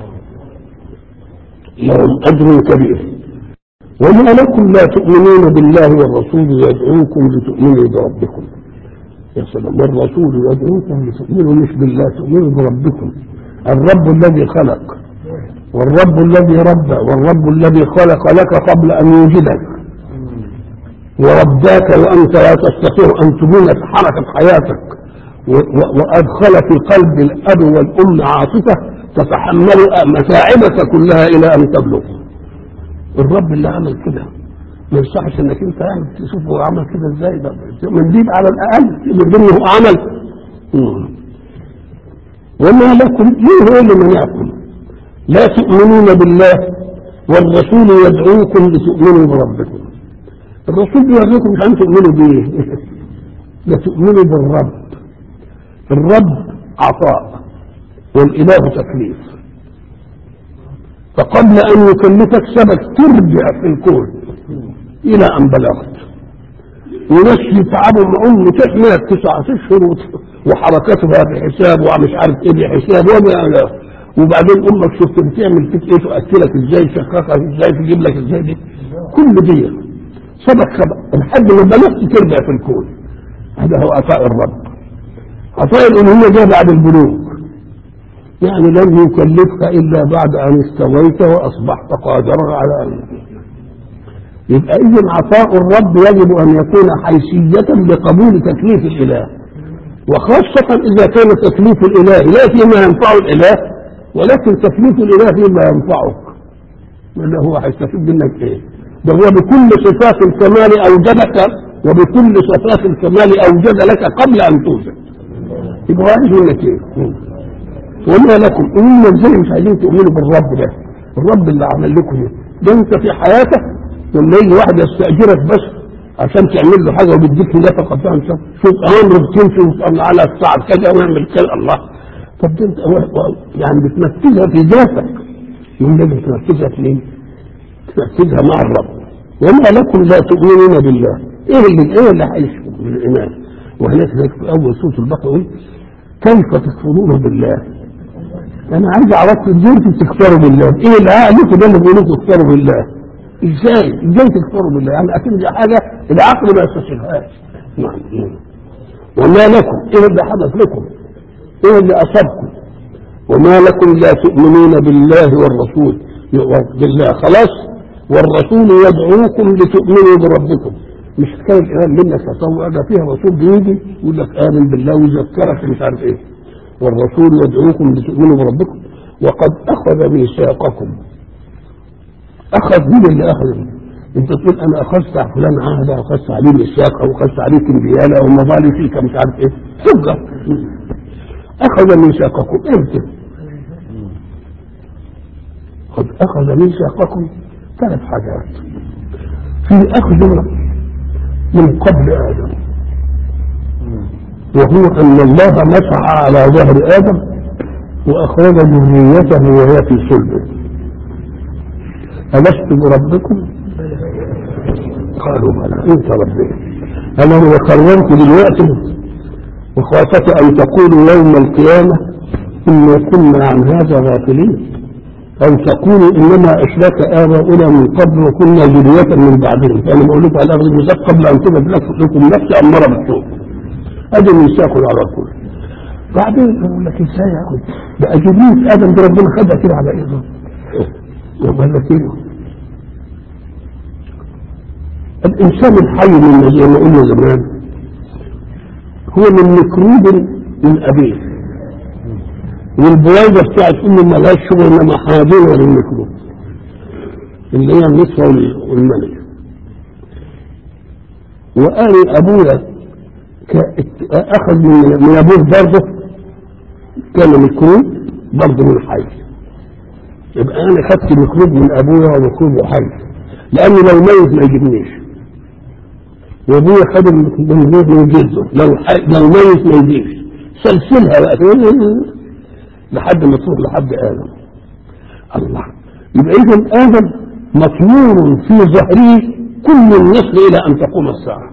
لهم اجر كبير وما لكم لا تؤمنون بالله والرسول يدعوكم لتؤمنوا بربكم يا سلام والرسول يدعوكم لتؤمنوا مش بالله تؤمنوا بربكم الرب الذي خلق والرب الذي ربى والرب الذي خلق لك قبل ان يوجدك ورباك وانت لا تستطيع ان تبين حركه حياتك وادخل في قلب الاب والام عاطفه تتحمل متاعبك كلها الى ان تبلغ الرب اللي عمل كده ما يصحش انك انت يعني تشوف هو عمل كده ازاي ده من دي على الاقل من هو عمل وما لكم مين هو اللي منعكم لا تؤمنون بالله والرسول يدعوكم لتؤمنوا بربكم الرسول بيوريكم مش ان تؤمنوا بيه لا تؤمنوا بالرب الرب عطاء والاله تكليف فقبل ان يكلفك سبك ترجع في الكون الى ان بلغت وناس يتعبوا معهم تحمل تسعة اشهر وت- وحركاتها بحساب ومش عارف ايه بحساب وما وبعدين امك شفت بتعمل فيك ايه تاكلك ازاي تشخصك ازاي تجيب لك ازاي دي كل دي سبق سبق لحد ما بلغت ترجع في الكون هذا هو عطاء الرب عطاء الالوهيه جاء بعد البلوغ يعني لم يكلفك الا بعد ان استويت واصبحت قادرا على ان يبقى اذا عطاء الرب يجب ان يكون حيثيه لقبول تكليف الاله وخاصه اذا كان تكليف الاله لا فيما ينفع الاله ولكن تكليف الاله فيما ينفعك اللي هو هيستفيد منك ايه ده هو بكل صفات الكمال اوجدك وبكل صفات الكمال اوجد لك قبل ان توجد يبقى عايز منك ايه وما لكم انما ازاي مش عايزين تؤمنوا بالرب ده الرب اللي عمل لكم ده ده انت في حياتك لما يجي واحد يستاجرك بس عشان تعمل له حاجه وبيديك نفقه فاهم شوف امر بتمشي وتطلع على الساعه كذا ويعمل كذا الله طب ده انت و- و- يعني بتنفذها في ذاتك يوم لازم تنفذها في مين؟ تنفذها مع الرب وما لكم لا تؤمنون بالله ايه اللي ايه اللي هيشكم بالايمان وهناك هناك في اول سوره البقره يقول كيف تكفرون بالله انا عايز اعرف ازاي انتوا بتكفروا بالله ايه اللي عليكم ده اللي بيقولوا تكفروا بالله ازاي ازاي تكفروا بالله يعني اكيد دي حاجه العقل ما يستشعرهاش نعم وما لكم ايه اللي حدث لكم ايه اللي اصابكم وما لكم لا تؤمنون بالله والرسول بالله خلاص والرسول يدعوكم لتؤمنوا بربكم مش حكايه الإيمان منك تطوع ده فيها رسول بيجي يقول لك آمن بالله ويذكرك مش عارف إيه والرسول يدعوكم لتؤمنوا بربكم وقد أخذ ميثاقكم أخذ مين اللي أخذ أنت تقول أنا أخذت على فلان عهد أو أخذت عليه ميثاق أو أخذت عليه كمبيالة أو مظالي فيك مش عارف إيه تبقى أخذ ميثاقكم إمتى؟ قد أخذ ميثاقكم ثلاث حاجات في أخذ من قبل آدم وهو أن الله مسح على ظهر آدم وأخرج ذريته وهي في صلبه ألست بربكم؟ قالوا بلى أنت ربنا أنا وقررت دلوقتي وخافة أن تقولوا يوم القيامة إنا كنا عن هذا غافلين أو تقولوا إنما أشرك آباؤنا من قبل وكنا ذرية من بعدهم فأنا بقول لكم على أخذ الميثاق قبل أن تبد لكم نفس أمارة بالسوء أدي الميثاق على الكل بعدين يقول لك إزاي يا أخي ده أجيبين آدم ده ربنا خدها كده على إيده وقال لك إيه الإنسان الحي من زي ما قلنا زمان هو من ميكروب من أبيه والبويضة بتاعت أمه ملهاش شغل إنما حاضنة للميكروب اللي هي النصفة والملك وقال أبويا أخذ من, من أبوه برضه كان ميكروب برضه من حي يبقى أنا خدت ميكروب من أبويا وميكروب حي لأنه لو ميت ما يجيبنيش وأبويا خد الميكروب من جده لو حي لو ميت ما يجيش سلسلها بقى لحد ما تروح لحد آدم الله يبقى إذا آدم مطمور في ظهره كل النسل إلى أن تقوم الساعة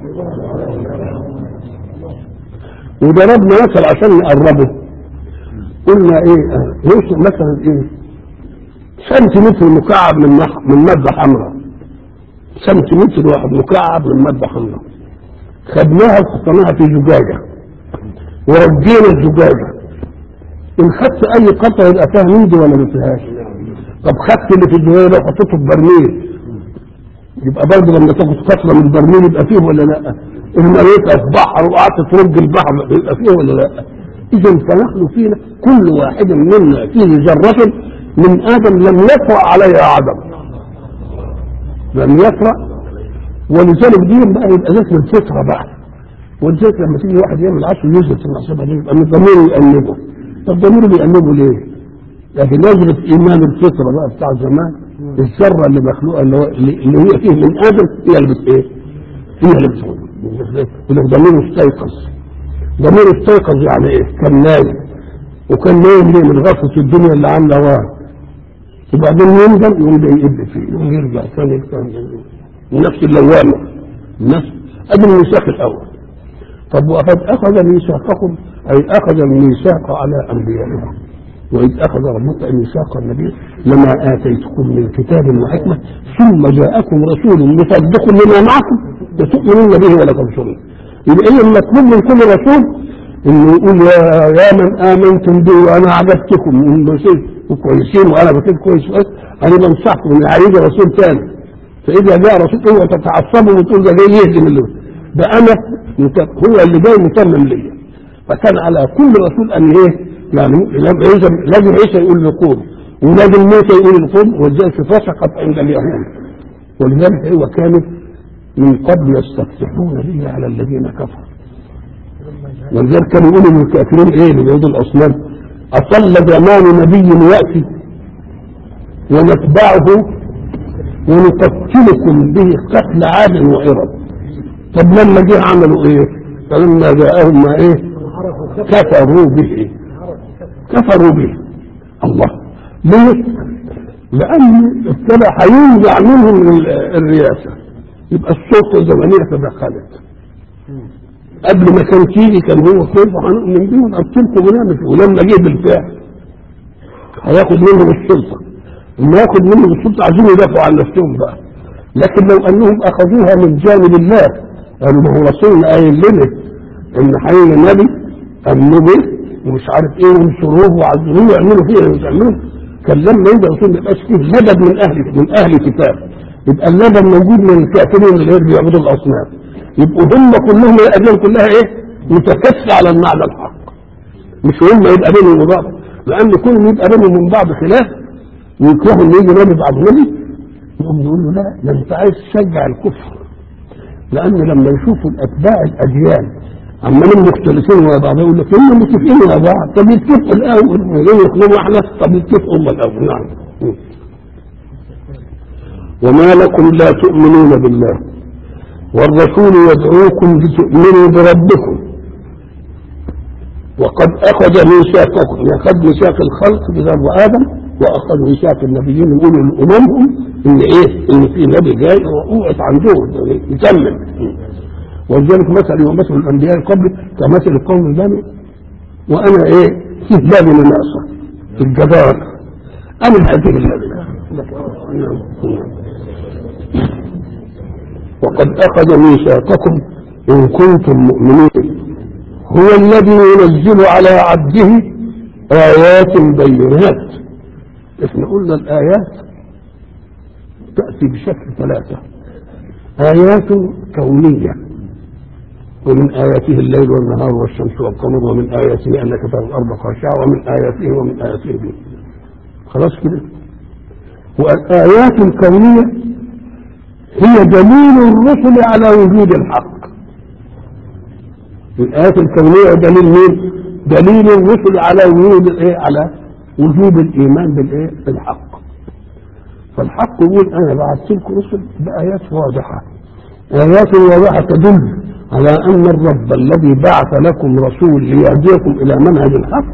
وضربنا مثل عشان نقربه قلنا ايه يوصل مثلا ايه سنتيمتر مكعب من مح... من ماده حمراء سنتيمتر واحد مكعب من ماده حمراء خدناها وحطيناها في زجاجه ورجينا الزجاجه ان خدت اي قطره يبقى فيها مندي ولا ما فيهاش طب خدت اللي في الزجاجه ده وحطيته في برميل يبقى برضه لما تاخد قطره من البرميل يبقى فيه ولا لا المريت في بحر وقعدت ترج البحر يبقى فيه ولا لا اذا فنحن فينا كل واحد منا فيه ذره من ادم لم يطرا عليها عدم لم يطرا ولذلك دي بقى يبقى ذات الفطره بقى ولذلك لما تيجي واحد يعمل عشر يثبت المحسبه دي يبقى من ضميره يأنبه طب ضميره بيأنبه ليه؟ لكن نظرة إيمان الفطرة بقى بتاع زمان الذرة اللي مخلوقة اللي, هو اللي هي فيه من آدم هي اللي بت إيه؟ هي اللي بتقول يقول ضميره استيقظ ضميره استيقظ يعني إيه؟ كان نايم وكان نايم ليه من غفلة الدنيا اللي عاملة واه وبعدين يندم يقوم ده يقل فيه يقوم يرجع ثاني ثاني النفس اللوامة النفس ادي الميثاق الاول طب وقد اخذ ميثاقكم اي اخذ الميثاق على انبيائكم واذ اخذ ربك ميثاق النبي لما اتيتكم من كتاب وحكمه ثم جاءكم رسول مصدق لما معكم لتؤمنون به ولا تنصرون يبقى ايه المطلوب من كل رسول انه يقول يا يا من امنتم بي وانا عبدتكم من بشير كويسين وانا بشير كويس انا بنصحكم ان هيجي رسول ثاني فاذا جاء رسول اوعى تتعصبوا وتقول ده جاي يهدم اللي ده انا هو اللي جاي مصمم ليا فكان على كل رسول ان ايه يعني لازم لازم عيسى يقول لقوم ولازم موسى يقول لقوم ولذلك فسقت عند اليهود ولذلك هو كانت من قبل يستفتحون به على الذين كفروا ولذلك كانوا يقولوا للكافرين ايه ليهود الاصنام اطل زمان نبي ياتي ونتبعه ونقتلكم به قتل عاد وإرم طب لما جه عملوا ايه فلما جاءهم ما ايه كفروا به كفروا به الله ليه لان ابتدى هينزع منهم الرئاسه يبقى السلطه الزمنيه تدخلت قبل ما كان تيجي كان هو كيف هنؤمن بيه ونقتلكم ونعمل فيه ولما جه بالفعل هياخد منهم السلطه لما ياخد منهم السلطه عايزين يدافعوا عن نفسهم بقى لكن لو انهم اخذوها من جانب الله قالوا ما هو رسولنا قايل لنا ان هيجي نبي امنوا به ومش عارف ايه وانصروه وعزروه ويعملوا فيه اللي بيعملوه كان لما يجي رسول ما يبقاش فيه لبد من اهل من اهل كتاب يبقى اللبن موجود من الكافرين اللي بيعبدوا الاصنام يبقوا هم كلهم الاديان كلها ايه متكفه على المعنى الحق مش هم يبقى بينهم وبعض لان كل يبقى بينهم من بعض خلاف ويكرهوا ان يجي نبي بعد نبي يقوم يقول له لا ده انت عايز تشجع الكفر لان لما يشوفوا الاتباع الاديان عمالين مختلفين مع بعض يقول لك هم متفقين مع بعض طب يتفقوا الاول ليه يخلوا احنا طب يتفقوا هم الاول نعم وما لكم لا تؤمنون بالله والرسول يدعوكم لتؤمنوا بربكم وقد اخذ ميثاقكم اخذ ميثاق الخلق بذنب ادم واخذ ميثاق النبيين يقولوا لاممهم ان ايه ان في نبي جاي وقعت عندهم يكمل ولذلك مثل ومثل الانبياء قبل كمثل القوم البني وانا ايه في بابي ناقصه في الجدار انا هذه اللبنه وقد اخذ ميثاقكم ان كنتم مؤمنين هو الذي ينزل على عبده ايات بينات احنا قلنا الايات تاتي بشكل ثلاثه ايات كونيه ومن آياته الليل والنهار والشمس والقمر ومن آياته أنك ترى الأرض خاشعة ومن آياته ومن آياته دي. خلاص كده والآيات الكونية هي دليل الرسل على وجود الحق الآيات الكونية دليل مين؟ دليل الرسل على وجود الإيه؟ على وجوب الإيمان بالإيه؟ بالحق فالحق يقول أنا بعثت لكم رسل بآيات واضحة آيات واضحة تدل على أن الرب الذي بعث لكم رسول ليهديكم إلى منهج الحق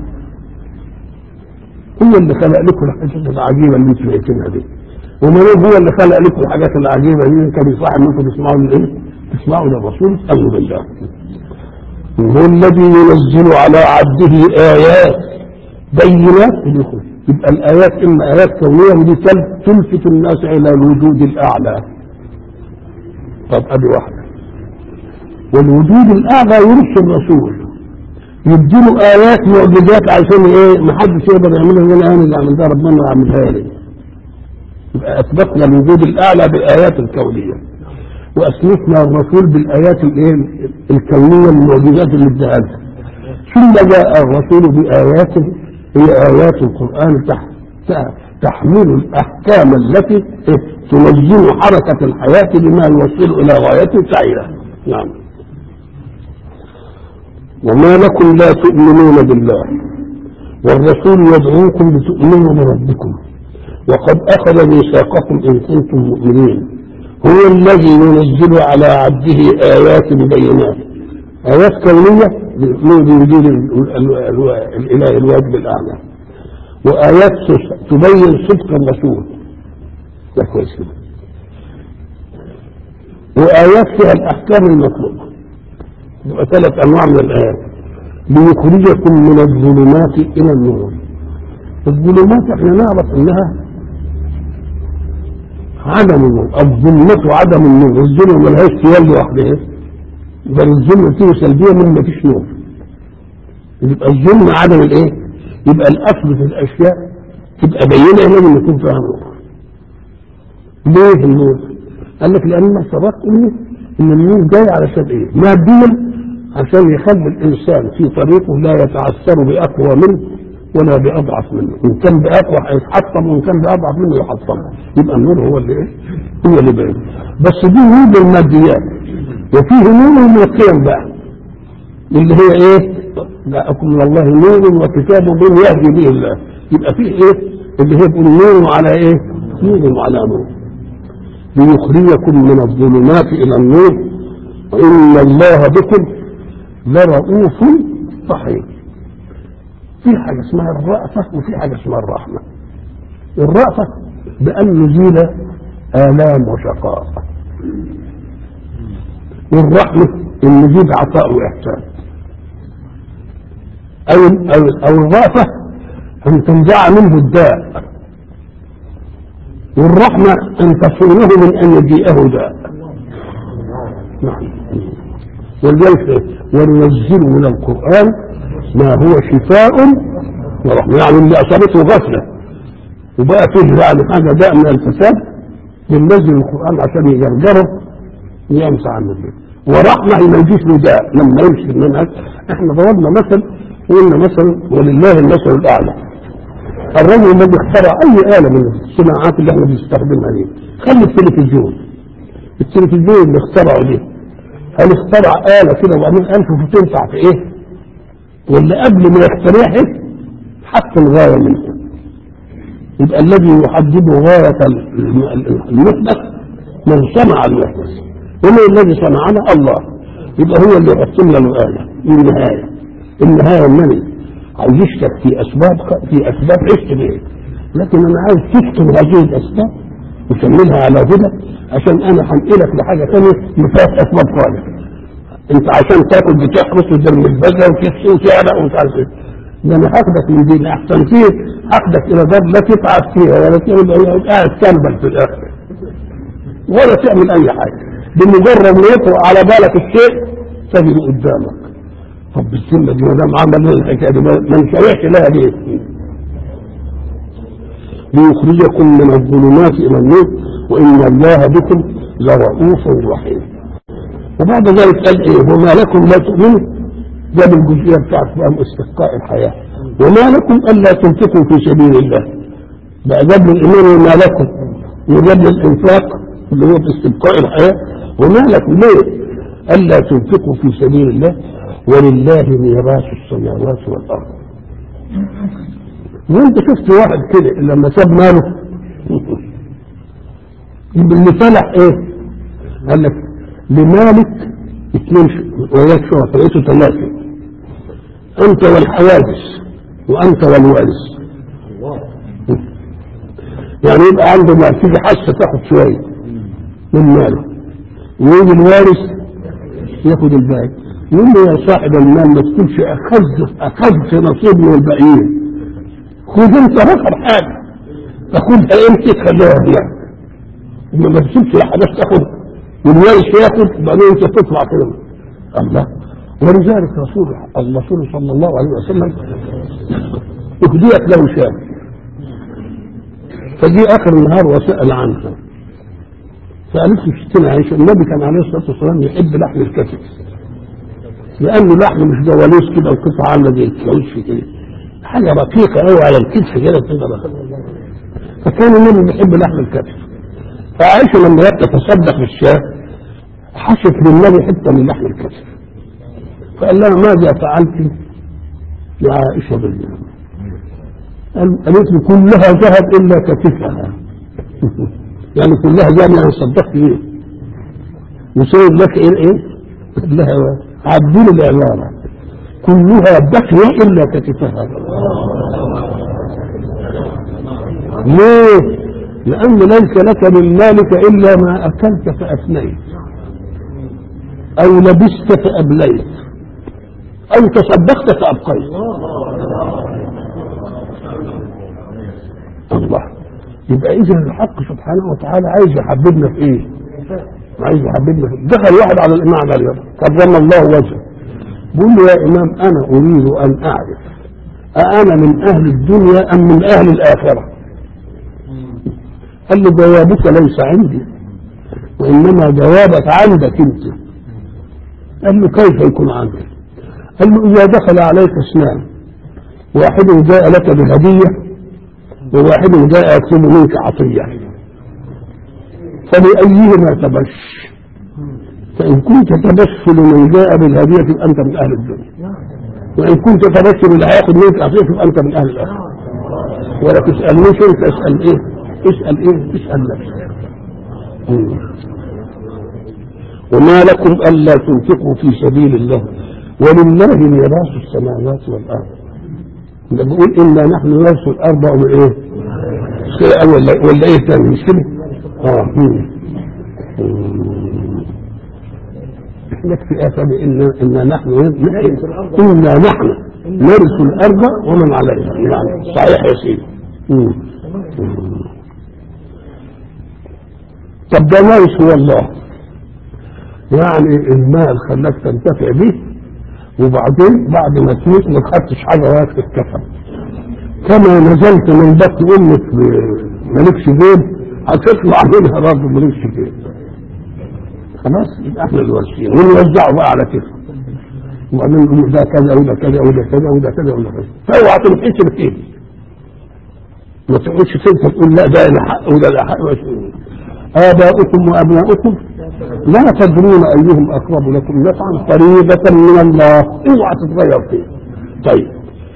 هو اللي خلق لكم الحاجات العجيبة اللي انتم شايفينها دي ومن هو اللي خلق لكم الحاجات العجيبة دي كان يصح انكم تسمعوا من ايه؟ تسمعوا للرسول اسألوا بالله هو الذي ينزل على عبده آيات بينات يبقى الآيات إما آيات كونية ودي تلفت الناس إلى الوجود الأعلى طب أدي واحدة والوجود الاعلى يرسل رسول يديله ايات معجزات عشان ايه ما حدش يقدر يعملها زي انا اللي عملتها ربنا يعملها لي يبقى اثبتنا الوجود الاعلى بالايات الكونيه واثبتنا الرسول بالايات الايه الكونيه المعجزات اللي اداها لنا ثم جاء الرسول بايات هي ايات القران تحمل الاحكام التي تنظم حركه الحياه لما يوصل الى غايته سعيده نعم وما لكم لا تؤمنون بالله والرسول يدعوكم لتؤمنوا بربكم وقد أخذ ميثاقكم إن كنتم مؤمنين هو الذي ينزل على عبده آيات بينات آيات كونية بوجود الإله الواجب الأعلى وآيات تبين صدق الرسول ده كويس كده وآيات فيها الأحكام المطلوبة يبقى ثلاث أنواع من الآيات ليخرجكم من الظلمات إلى النور الظلمات احنا نعرف انها عدم النور الظلمة عدم النور الظلمة ملهاش سيال لوحدها بل الظلمة فيه سلبية من ما فيش نور يبقى الظلم عدم الايه يبقى الاصل في الاشياء تبقى بينة لازم يكون فيها نور ليه النور قال لك لان سبق ان ان النور جاي علشان ايه ماديا عشان يخلي الانسان في طريقه لا يتعثر باقوى منه ولا باضعف منه ان كان باقوى هيتحطم وان كان باضعف منه يحطم يبقى النور هو اللي ايه هو اللي باين بس دي نور الماديات وفيه نور من القيم بقى اللي هي ايه جاءكم من الله نور وكتاب بين يهدي به الله يبقى فيه ايه اللي هي بيقول نور على ايه نور على نور ليخرجكم من الظلمات الى النور وان الله بكم لرؤوف رحيم في حاجه اسمها الرأفة وفي حاجه اسمها الرحمة الرأفة بأن نزيل آلام وشقاء والرحمة ان نزيد عطاء وإحسان أو أو أو الرأفة أن تنزع منه الداء والرحمة أن تصونه من أن يجيئه داء نعم ولذلك وننزل من القرآن ما هو شفاء ورحمة يعني اللي أصابته غفلة وبقى فيه يعني حاجة داء من الفساد بننزل القرآن عشان يجرجره ويمسى عنه البيت ورحمة ما يجيش له داء لما يمشي المنهج احنا ضربنا مثل قلنا مثلا ولله المثل الأعلى الرجل الذي اخترع أي آلة من الصناعات اللي احنا بنستخدمها دي خلي التلفزيون التلفزيون اللي اخترعه دي هل اخترع آلة كده وبعدين قال شوف تنفع في ايه؟ ولا قبل ما يخترعها حط الغاية منها يبقى الذي يحدد غاية المحدث من صنع المحدث ومن الذي صنعنا الله يبقى هو اللي يحط لنا الآلة النهاية النهاية انني عايز يشتك في اسباب في اسباب عشت بيه لكن انا عايز تكتب هذه الاسباب وكملها على هدى عشان انا هنقلك لحاجه ثانيه ما فيهاش اسباب خالص انت عشان تاكل بتحرس وترمي البذره وتكسي وتعرق ومش عارف ايه ده انا هاخدك من دي احسن فيه هاخدك الى دار لا تتعب فيها ولا تعمل قاعد تنبل في الاخر ولا تعمل اي حاجه بمجرد ما يطرق على بالك الشيء تجد قدامك طب بالذمه دي ما دام عمل الحكايه دي ما نشرحش لها ليه؟ ليخرجكم من الظلمات الى النور وان الله بكم لرؤوف رحيم وبعد ذلك قال ايه وما لكم لا تؤمنوا جاب الجزئيه بتاعت بقى استحقاء الحياه وما لكم الا تنفقوا في سبيل الله بقى جاب الايمان وما لكم وجاب الانفاق اللي هو في استبقاء الحياه وما لكم ليه الا تنفقوا في سبيل الله ولله ميراث السماوات والارض وانت شفت واحد كده لما ساب ماله اللي فلح ايه قال لك لمالك اثنين وياك شرطة لقيته ثلاثة انت والحوادث وانت والوارث يعني يبقى عنده ما تيجي حاسة تاخد شوية من ماله ويجي الوارث ياخد الباقي يقول له يا صاحب المال ما تكونش اخذت اخذت نصيب من الباقيين خذ انت اخر حاجه تاخدها انت تخليها يعني ما تسيبش لحدث تاخد والوارث ياخد وبعدين انت تطلع كده الله ولذلك رسول الرسول صلى الله عليه وسلم اهديت له شاة فجي اخر النهار وسال عنها فقالت لي ستنا عائشه النبي كان عليه الصلاه والسلام يحب لحم الكتف لانه لحم مش دواليس كده وقطعه عامله زي الكاوتش كده حاجه رقيقه قوي على الكتف كده كده فكان النبي بيحب لحم الكتف فعائشه لما جت تتصدق بالشاه حشت للنبي حته من لحم الكتف فقال لها ماذا فعلت يا عائشه بالله قالت له كلها ذهب الا كتفها يعني كلها ذهب يعني صدقت ايه وسيد لك ايه ايه لها عدل العباره كلها بكية إلا كتفها ليه؟ لأن ليس لك من مالك إلا ما أكلت فأفنيت أو لبست فأبليت أو تصدقت فأبقيت الله يبقى إذا الحق سبحانه وتعالى عايز يحببنا في إيه؟ عايز يحببنا في دخل واحد على الإمام علي كرم الله وجهه بيقول له يا إمام أنا أريد أن أعرف أأنا من أهل الدنيا أم من أهل الآخرة؟ قال له جوابك ليس عندي وإنما جوابك عندك أنت قال له كيف يكون عندك؟ قال له إذا دخل عليك اثنان واحد جاء لك بهدية وواحد جاء يطلب منك عطية فلأيهما تبش فإن كنت تبشر من جاء بالهدية يبقى أنت من أهل الدنيا وإن كنت تبشر اللي هياخد منك عطية يبقى أنت من أهل الآخرة ولا تسألنيش أنت اسأل إيه؟ اسأل إيه؟ اسأل نفسك وما لكم ألا تنفقوا في سبيل الله ولله ميراث السماوات والأرض ده بيقول إنا نحن نرث الأرض وإيه؟ ولا ولا إيه تاني مش كده؟ آه مم. يكفي آثم إن إن نحن إنا نحن نرث الأرض ومن عليها يعني صحيح يا سيدي طب ده ناقص هو الله يعني المال خلاك تنتفع به وبعدين بعد ما تموت ما خدتش حاجه وهي تتكفل كما نزلت من بطن امك مالكش جيب هتطلع منها برضه مالكش جيب خلاص يبقى احنا الوارثين ونوزعه بقى على كده وبعدين نقول ده كذا وده كذا وده كذا وده كذا وده كذا فاوعى تنحش بكده ما تقولش تنسى تقول لا ده له حق وده له حق آباؤكم وأبناؤكم لا تدرون أيهم أقرب لكم نفعا قريبة من الله اوعى تتغير فيه طيب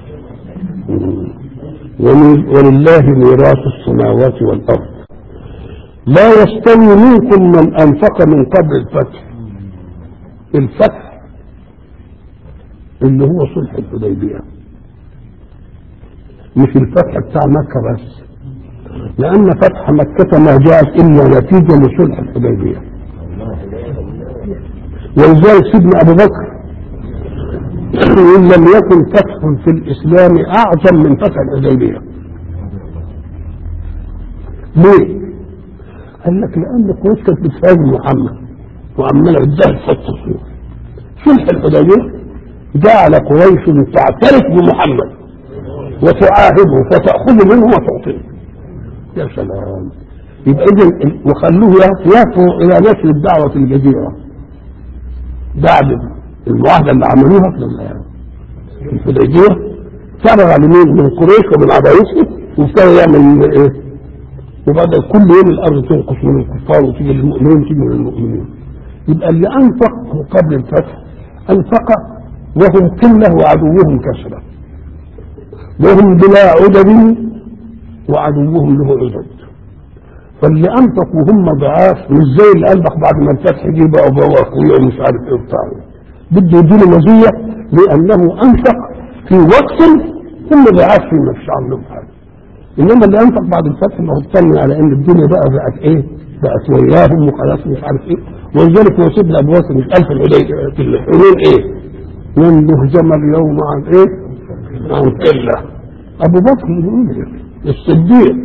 ولله ميراث السماوات والأرض لا يستوي منكم من أنفق من قبل الفتح الفتح اللي هو صلح الحديبية مش الفتح بتاع مكة بس لأن فتح مكة ما جاءت إلا نتيجة لصلح الحديبية ولذلك سيدنا أبو بكر إن لم يكن فتح في الإسلام أعظم من فتح الحديبية ليه؟ قال لك لأن قريش كانت بتهاجم محمد وعمالة بتزهد فتح فيه صلح الحديبية جعل قريش تعترف بمحمد وتعاهده فتأخذ منه وتعطيه يا سلام يبقى إذا وخلوه يفرغ إلى نشر الدعوة في الجزيرة بعد المعاهدة اللي عملوها في الحديبية فرغ لمين من قريش ومن عبايسه وابتدى يعمل ايه؟ وبعد كل يوم الارض تنقص من الكفار وتيجي للمؤمنين وتيجي من المؤمنين يبقى اللي انفق قبل الفتح انفق وهم قله وعدوهم كثره وهم بلا عدد وعدوهم له عدد فاللي انفق وهم ضعاف مش زي اللي انفق بعد ما الفتح جه بقى وبقى اخويا ومش عارف ايه وبتاع بده يديله مزيه لانه انفق في وقت هم ضعاف فيه ما فيش عندهم حاجه انما اللي انفق بعد الفتح ما هو اطمن على ان الدنيا بقى بقت ايه؟ بقت وياهم وخلاص مش عارف ايه ولذلك هو سيدنا ابو بكر مش الف الحديبيه في الحلول ايه؟ ينبه جمل يوم عن ايه؟ عن قله ابو بكر يقول الصديق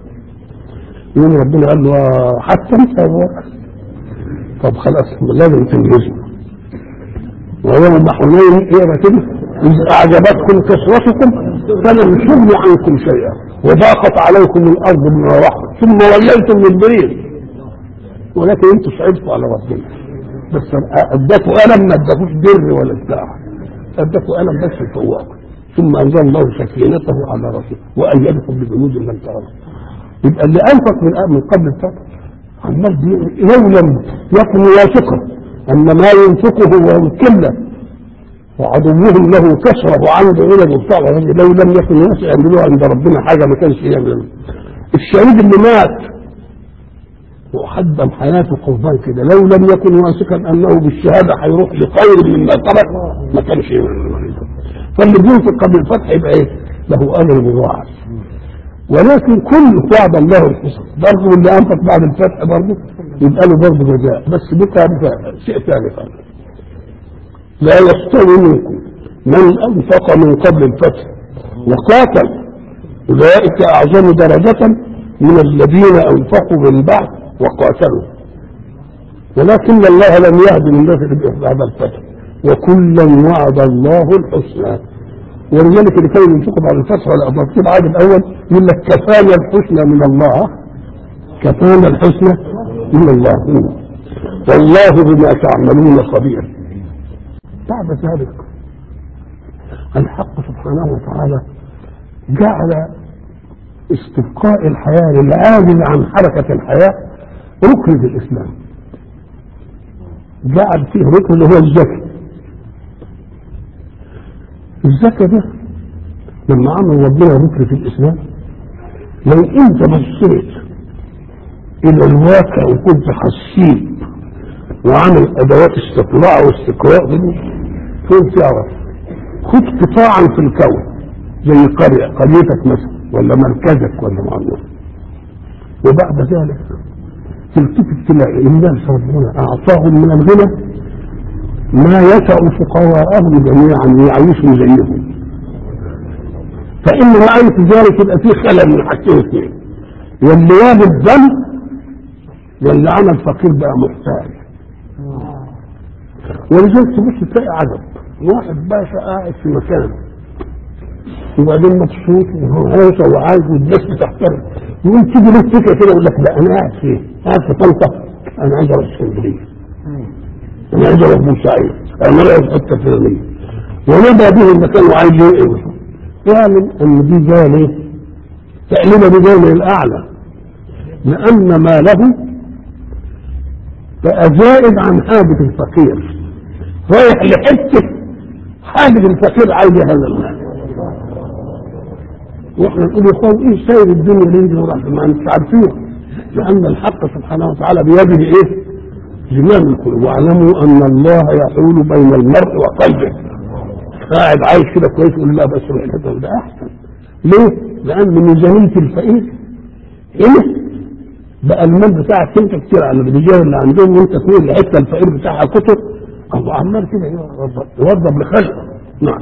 يوم ربنا قال له حتى انت يا ابو بكر طب خلاص لازم تنجزه ويوم حنين ايه كده إذ أعجبتكم كثرتكم فلم تغن عنكم شيئا وضاقت عليكم الأرض بما رحمت ثم وليتم مدبرين ولكن انتم صعبتوا على ربنا بس اداكوا ألم ما اداكوش در ولا بتاع اداكوا ألم بس الفواق ثم أنزل الله سكينته على رسوله وأيدكم بجنود لم تروا يبقى اللي أنفق من من قبل الفتح عمال لو لم يكن واثقا أن ما ينفقه هو الكلة وعدوهم له كسره وعنده ولد وبتاع لو لم يكن الناس يعملوها عند ربنا حاجه ما كانش يعمل الشهيد اللي مات وقدم حياته قربان كده لو لم يكن واثقا انه بالشهاده هيروح لخير مما ترك ما كانش يعمل فاللي بينفق قبل الفتح يبقى ايه؟ له اجر مضاعف ولكن كل وعد الله الحسن برضه اللي انفق بعد الفتح برضه يبقى له برضه جزاء بس بقى شيء ثاني خالص لا يستوي منكم من انفق من قبل الفتح وقاتل اولئك اعظم درجة من الذين انفقوا من بعد وقاتلوا ولكن الله لم يهد من ذلك بعد الفتح وكلا وعد الله الحسنى ولذلك اللي كانوا ينفقوا بعد الفتح ولا في العهد الاول يقول لك كفانا الحسنى من الله كفانا الحسنى من الله والله بما تعملون خبير بعد ذلك الحق سبحانه وتعالى جعل استبقاء الحياة للعاجز عن حركة الحياة ركن في الإسلام جعل فيه ركن اللي هو الزكاة الزكاة ده لما عمل ربنا ركن في الإسلام لو أنت بصيت إلى الواقع وكنت حسيب وعامل أدوات استطلاع واستقراء دي كنت تعرف خد قطاعا في الكون زي قرية قريتك مثلا ولا مركزك ولا معلومة وبعد ذلك تلتفت تلاقي الناس ربنا أعطاهم من الغنى ما يسع فقراءهم جميعا يعيشوا زيهم فإن رأيت ذلك يبقى فيه خلل من حاجتين اثنين واللي واجب ذنب واللي عمل فقير بقى محتاج ولذلك تبص تلاقي عجب واحد باشا قاعد في مكان وبعدين مبسوط وهو عايش وعايز والناس بتحترم يقول تيجي له فكره كده يقول لك لا انا قاعد فين؟ قاعد في طنطا انا عايز اروح اسكندريه انا عايز اروح بورسعيد انا رايح في حته فلانيه ونبى به المكان وعايز ينقل يعلم ان دي جايه ليه؟ تقليبا دي جايه من الاعلى لان ما له بقى زائد عن حاجه الفقير رايح لحته حاجه الفقير عايز هذا المال واحنا نقول يا اخوان ايه ساير الدنيا ليه دي وراح ما انتش عارفين لان الحق سبحانه وتعالى بيده ايه؟ زمام القلوب واعلموا ان الله يحول بين المرء وقلبه قاعد عايش كده كويس يقول لا بس روح الحته ده احسن ليه؟ لان ميزانيه الفقير هنا بقى المال بتاعك انت كتير على الرجال اللي عندهم وانت تقول الحته الفقير بتاعها كتر الله عمال كده يوظف لخلقه نعم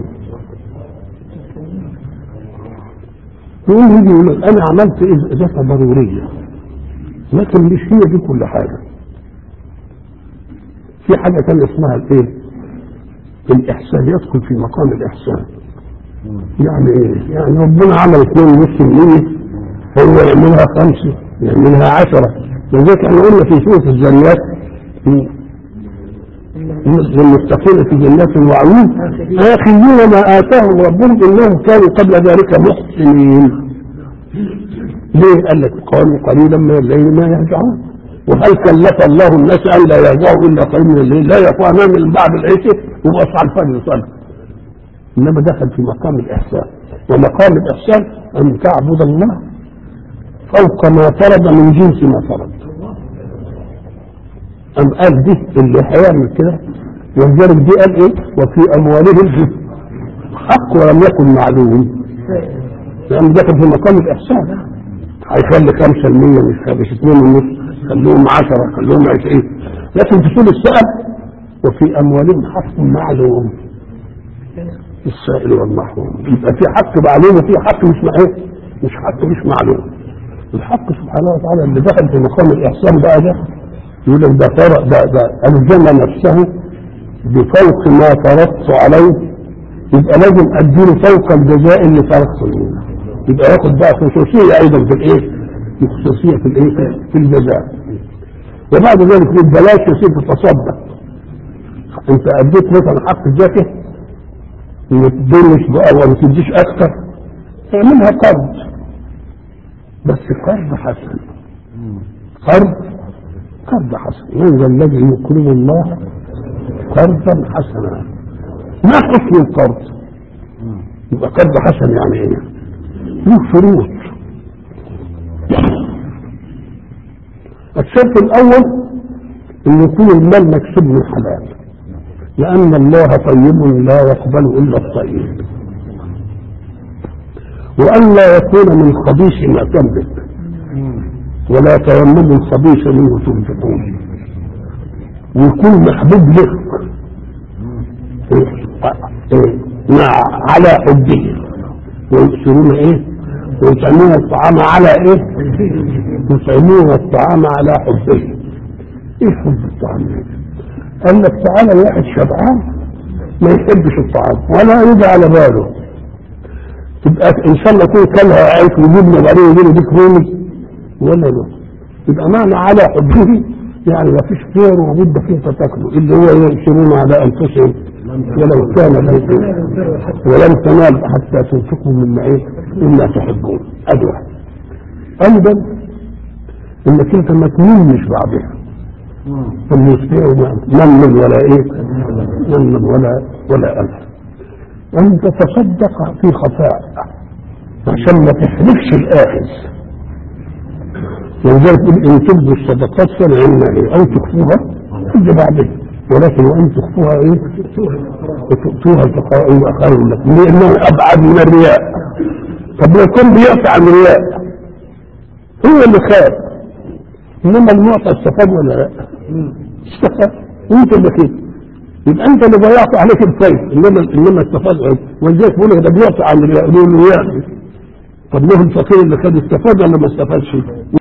يقول يجي يقول لك انا عملت اضافه ضروريه لكن مش هي دي كل حاجه في حاجه ثانيه اسمها الايه؟ الاحسان يدخل في مقام الاحسان يعني ايه؟ يعني ربنا عمل اثنين ونص المية هو يعملها خمسه يعملها عشره لذلك احنا قلنا في سوره الذريات للمتقين في جنات وعيون آخذين ما آتاهم ربهم إنهم كانوا قبل ذلك محسنين ليه؟ قال لك قالوا قليلا من الليل ما يهجعون وهل كلف الله الناس أن لا يهجعوا إلا قليلا من الليل لا يقوى من بعد العشاء وأصحى الفجر يصلي إنما دخل في مقام الإحسان ومقام الإحسان أن تعبد الله فوق ما فرض من جنس ما فرض أم قال دي اللي هيعمل كده ولذلك دي قال ايه وفي اموالهم حق ولم يكن معلوم لان داخل في مقام الاحسان هيخلي 5% مش مش 2 ونص خلوهم 10 خلوهم 20 لكن في طول السؤال وفي اموالهم حق معلوم السائل والمحروم يبقى في حق معلوم وفي حق مش ايه مش حق مش معلوم الحق سبحانه وتعالى اللي دخل في مقام الاحسان بقى ده يقول لك ده فرق ده ده الجنه نفسه بفوق ما فرضت عليه يبقى لازم اديله فوق الجزاء اللي فرضته منه يبقى ياخد بقى خصوصيه ايضا في الايه؟ خصوصيه في الايه؟ في الجزاء وبعد ذلك يقول بلاش يا سيدي تصدق انت اديت مثلا حق الزكاه وما تدينش بقى وما تديش اكثر اعملها قرض بس قرض حسن قرض قرض حسن من ذا الذي يقرض الله قرضا حسنا ما حسن القرض يبقى قرض حسن يعني ايه له شروط الشرط الاول ان يكون المال مكسوب من حلال لان الله طيب لا يقبل الا الطيب وألا يكون من خبيث ما تملك ولا تيمموا الخبيث منه تنفقون ويكون محبوب لك مع على حبه ويؤثرون ايه ويطعمون الطعام على ايه يطعمون الطعام على حبه ايه حب الطعام قال لك تعالى واحد شبعان ما يحبش الطعام ولا يجي على باله تبقى ان شاء الله يكون كلها عيش وجبنه وبعدين يجيله ديك رومي ولا لا يبقى معنى على حبه يعني ما فيش خير وبد فيه تاكله اللي هو ينشرون على انفسهم ولو كان بيتهم ولن تنال حتى تنفقوا مما ايه مما تحبون ادوى ايضا انك انت ما تمنش بعضها فالمسيء من ولا ايه من ولا ولا الف ان تتصدق في خفاء عشان ما تحركش الاخذ ولذلك يقول ان تبدوا الصدقات فلعلنا ايه او تخفوها تجي بعدين ولكن وان تخفوها ايه وتؤتوها الفقراء يبقى خير لكم لانه ابعد من الرياء طب لو كان بيعطي عن الرياء هو اللي خاف انما المعطى استفاد ولا لا؟ استفاد وانت اللي كده يبقى انت اللي ضيعت عليك الخير انما انما استفاد ولذلك بيقول لك ده بيعطي عن الرياء يقول له يا طب له الفقير اللي خد استفاد ولا ما استفادش؟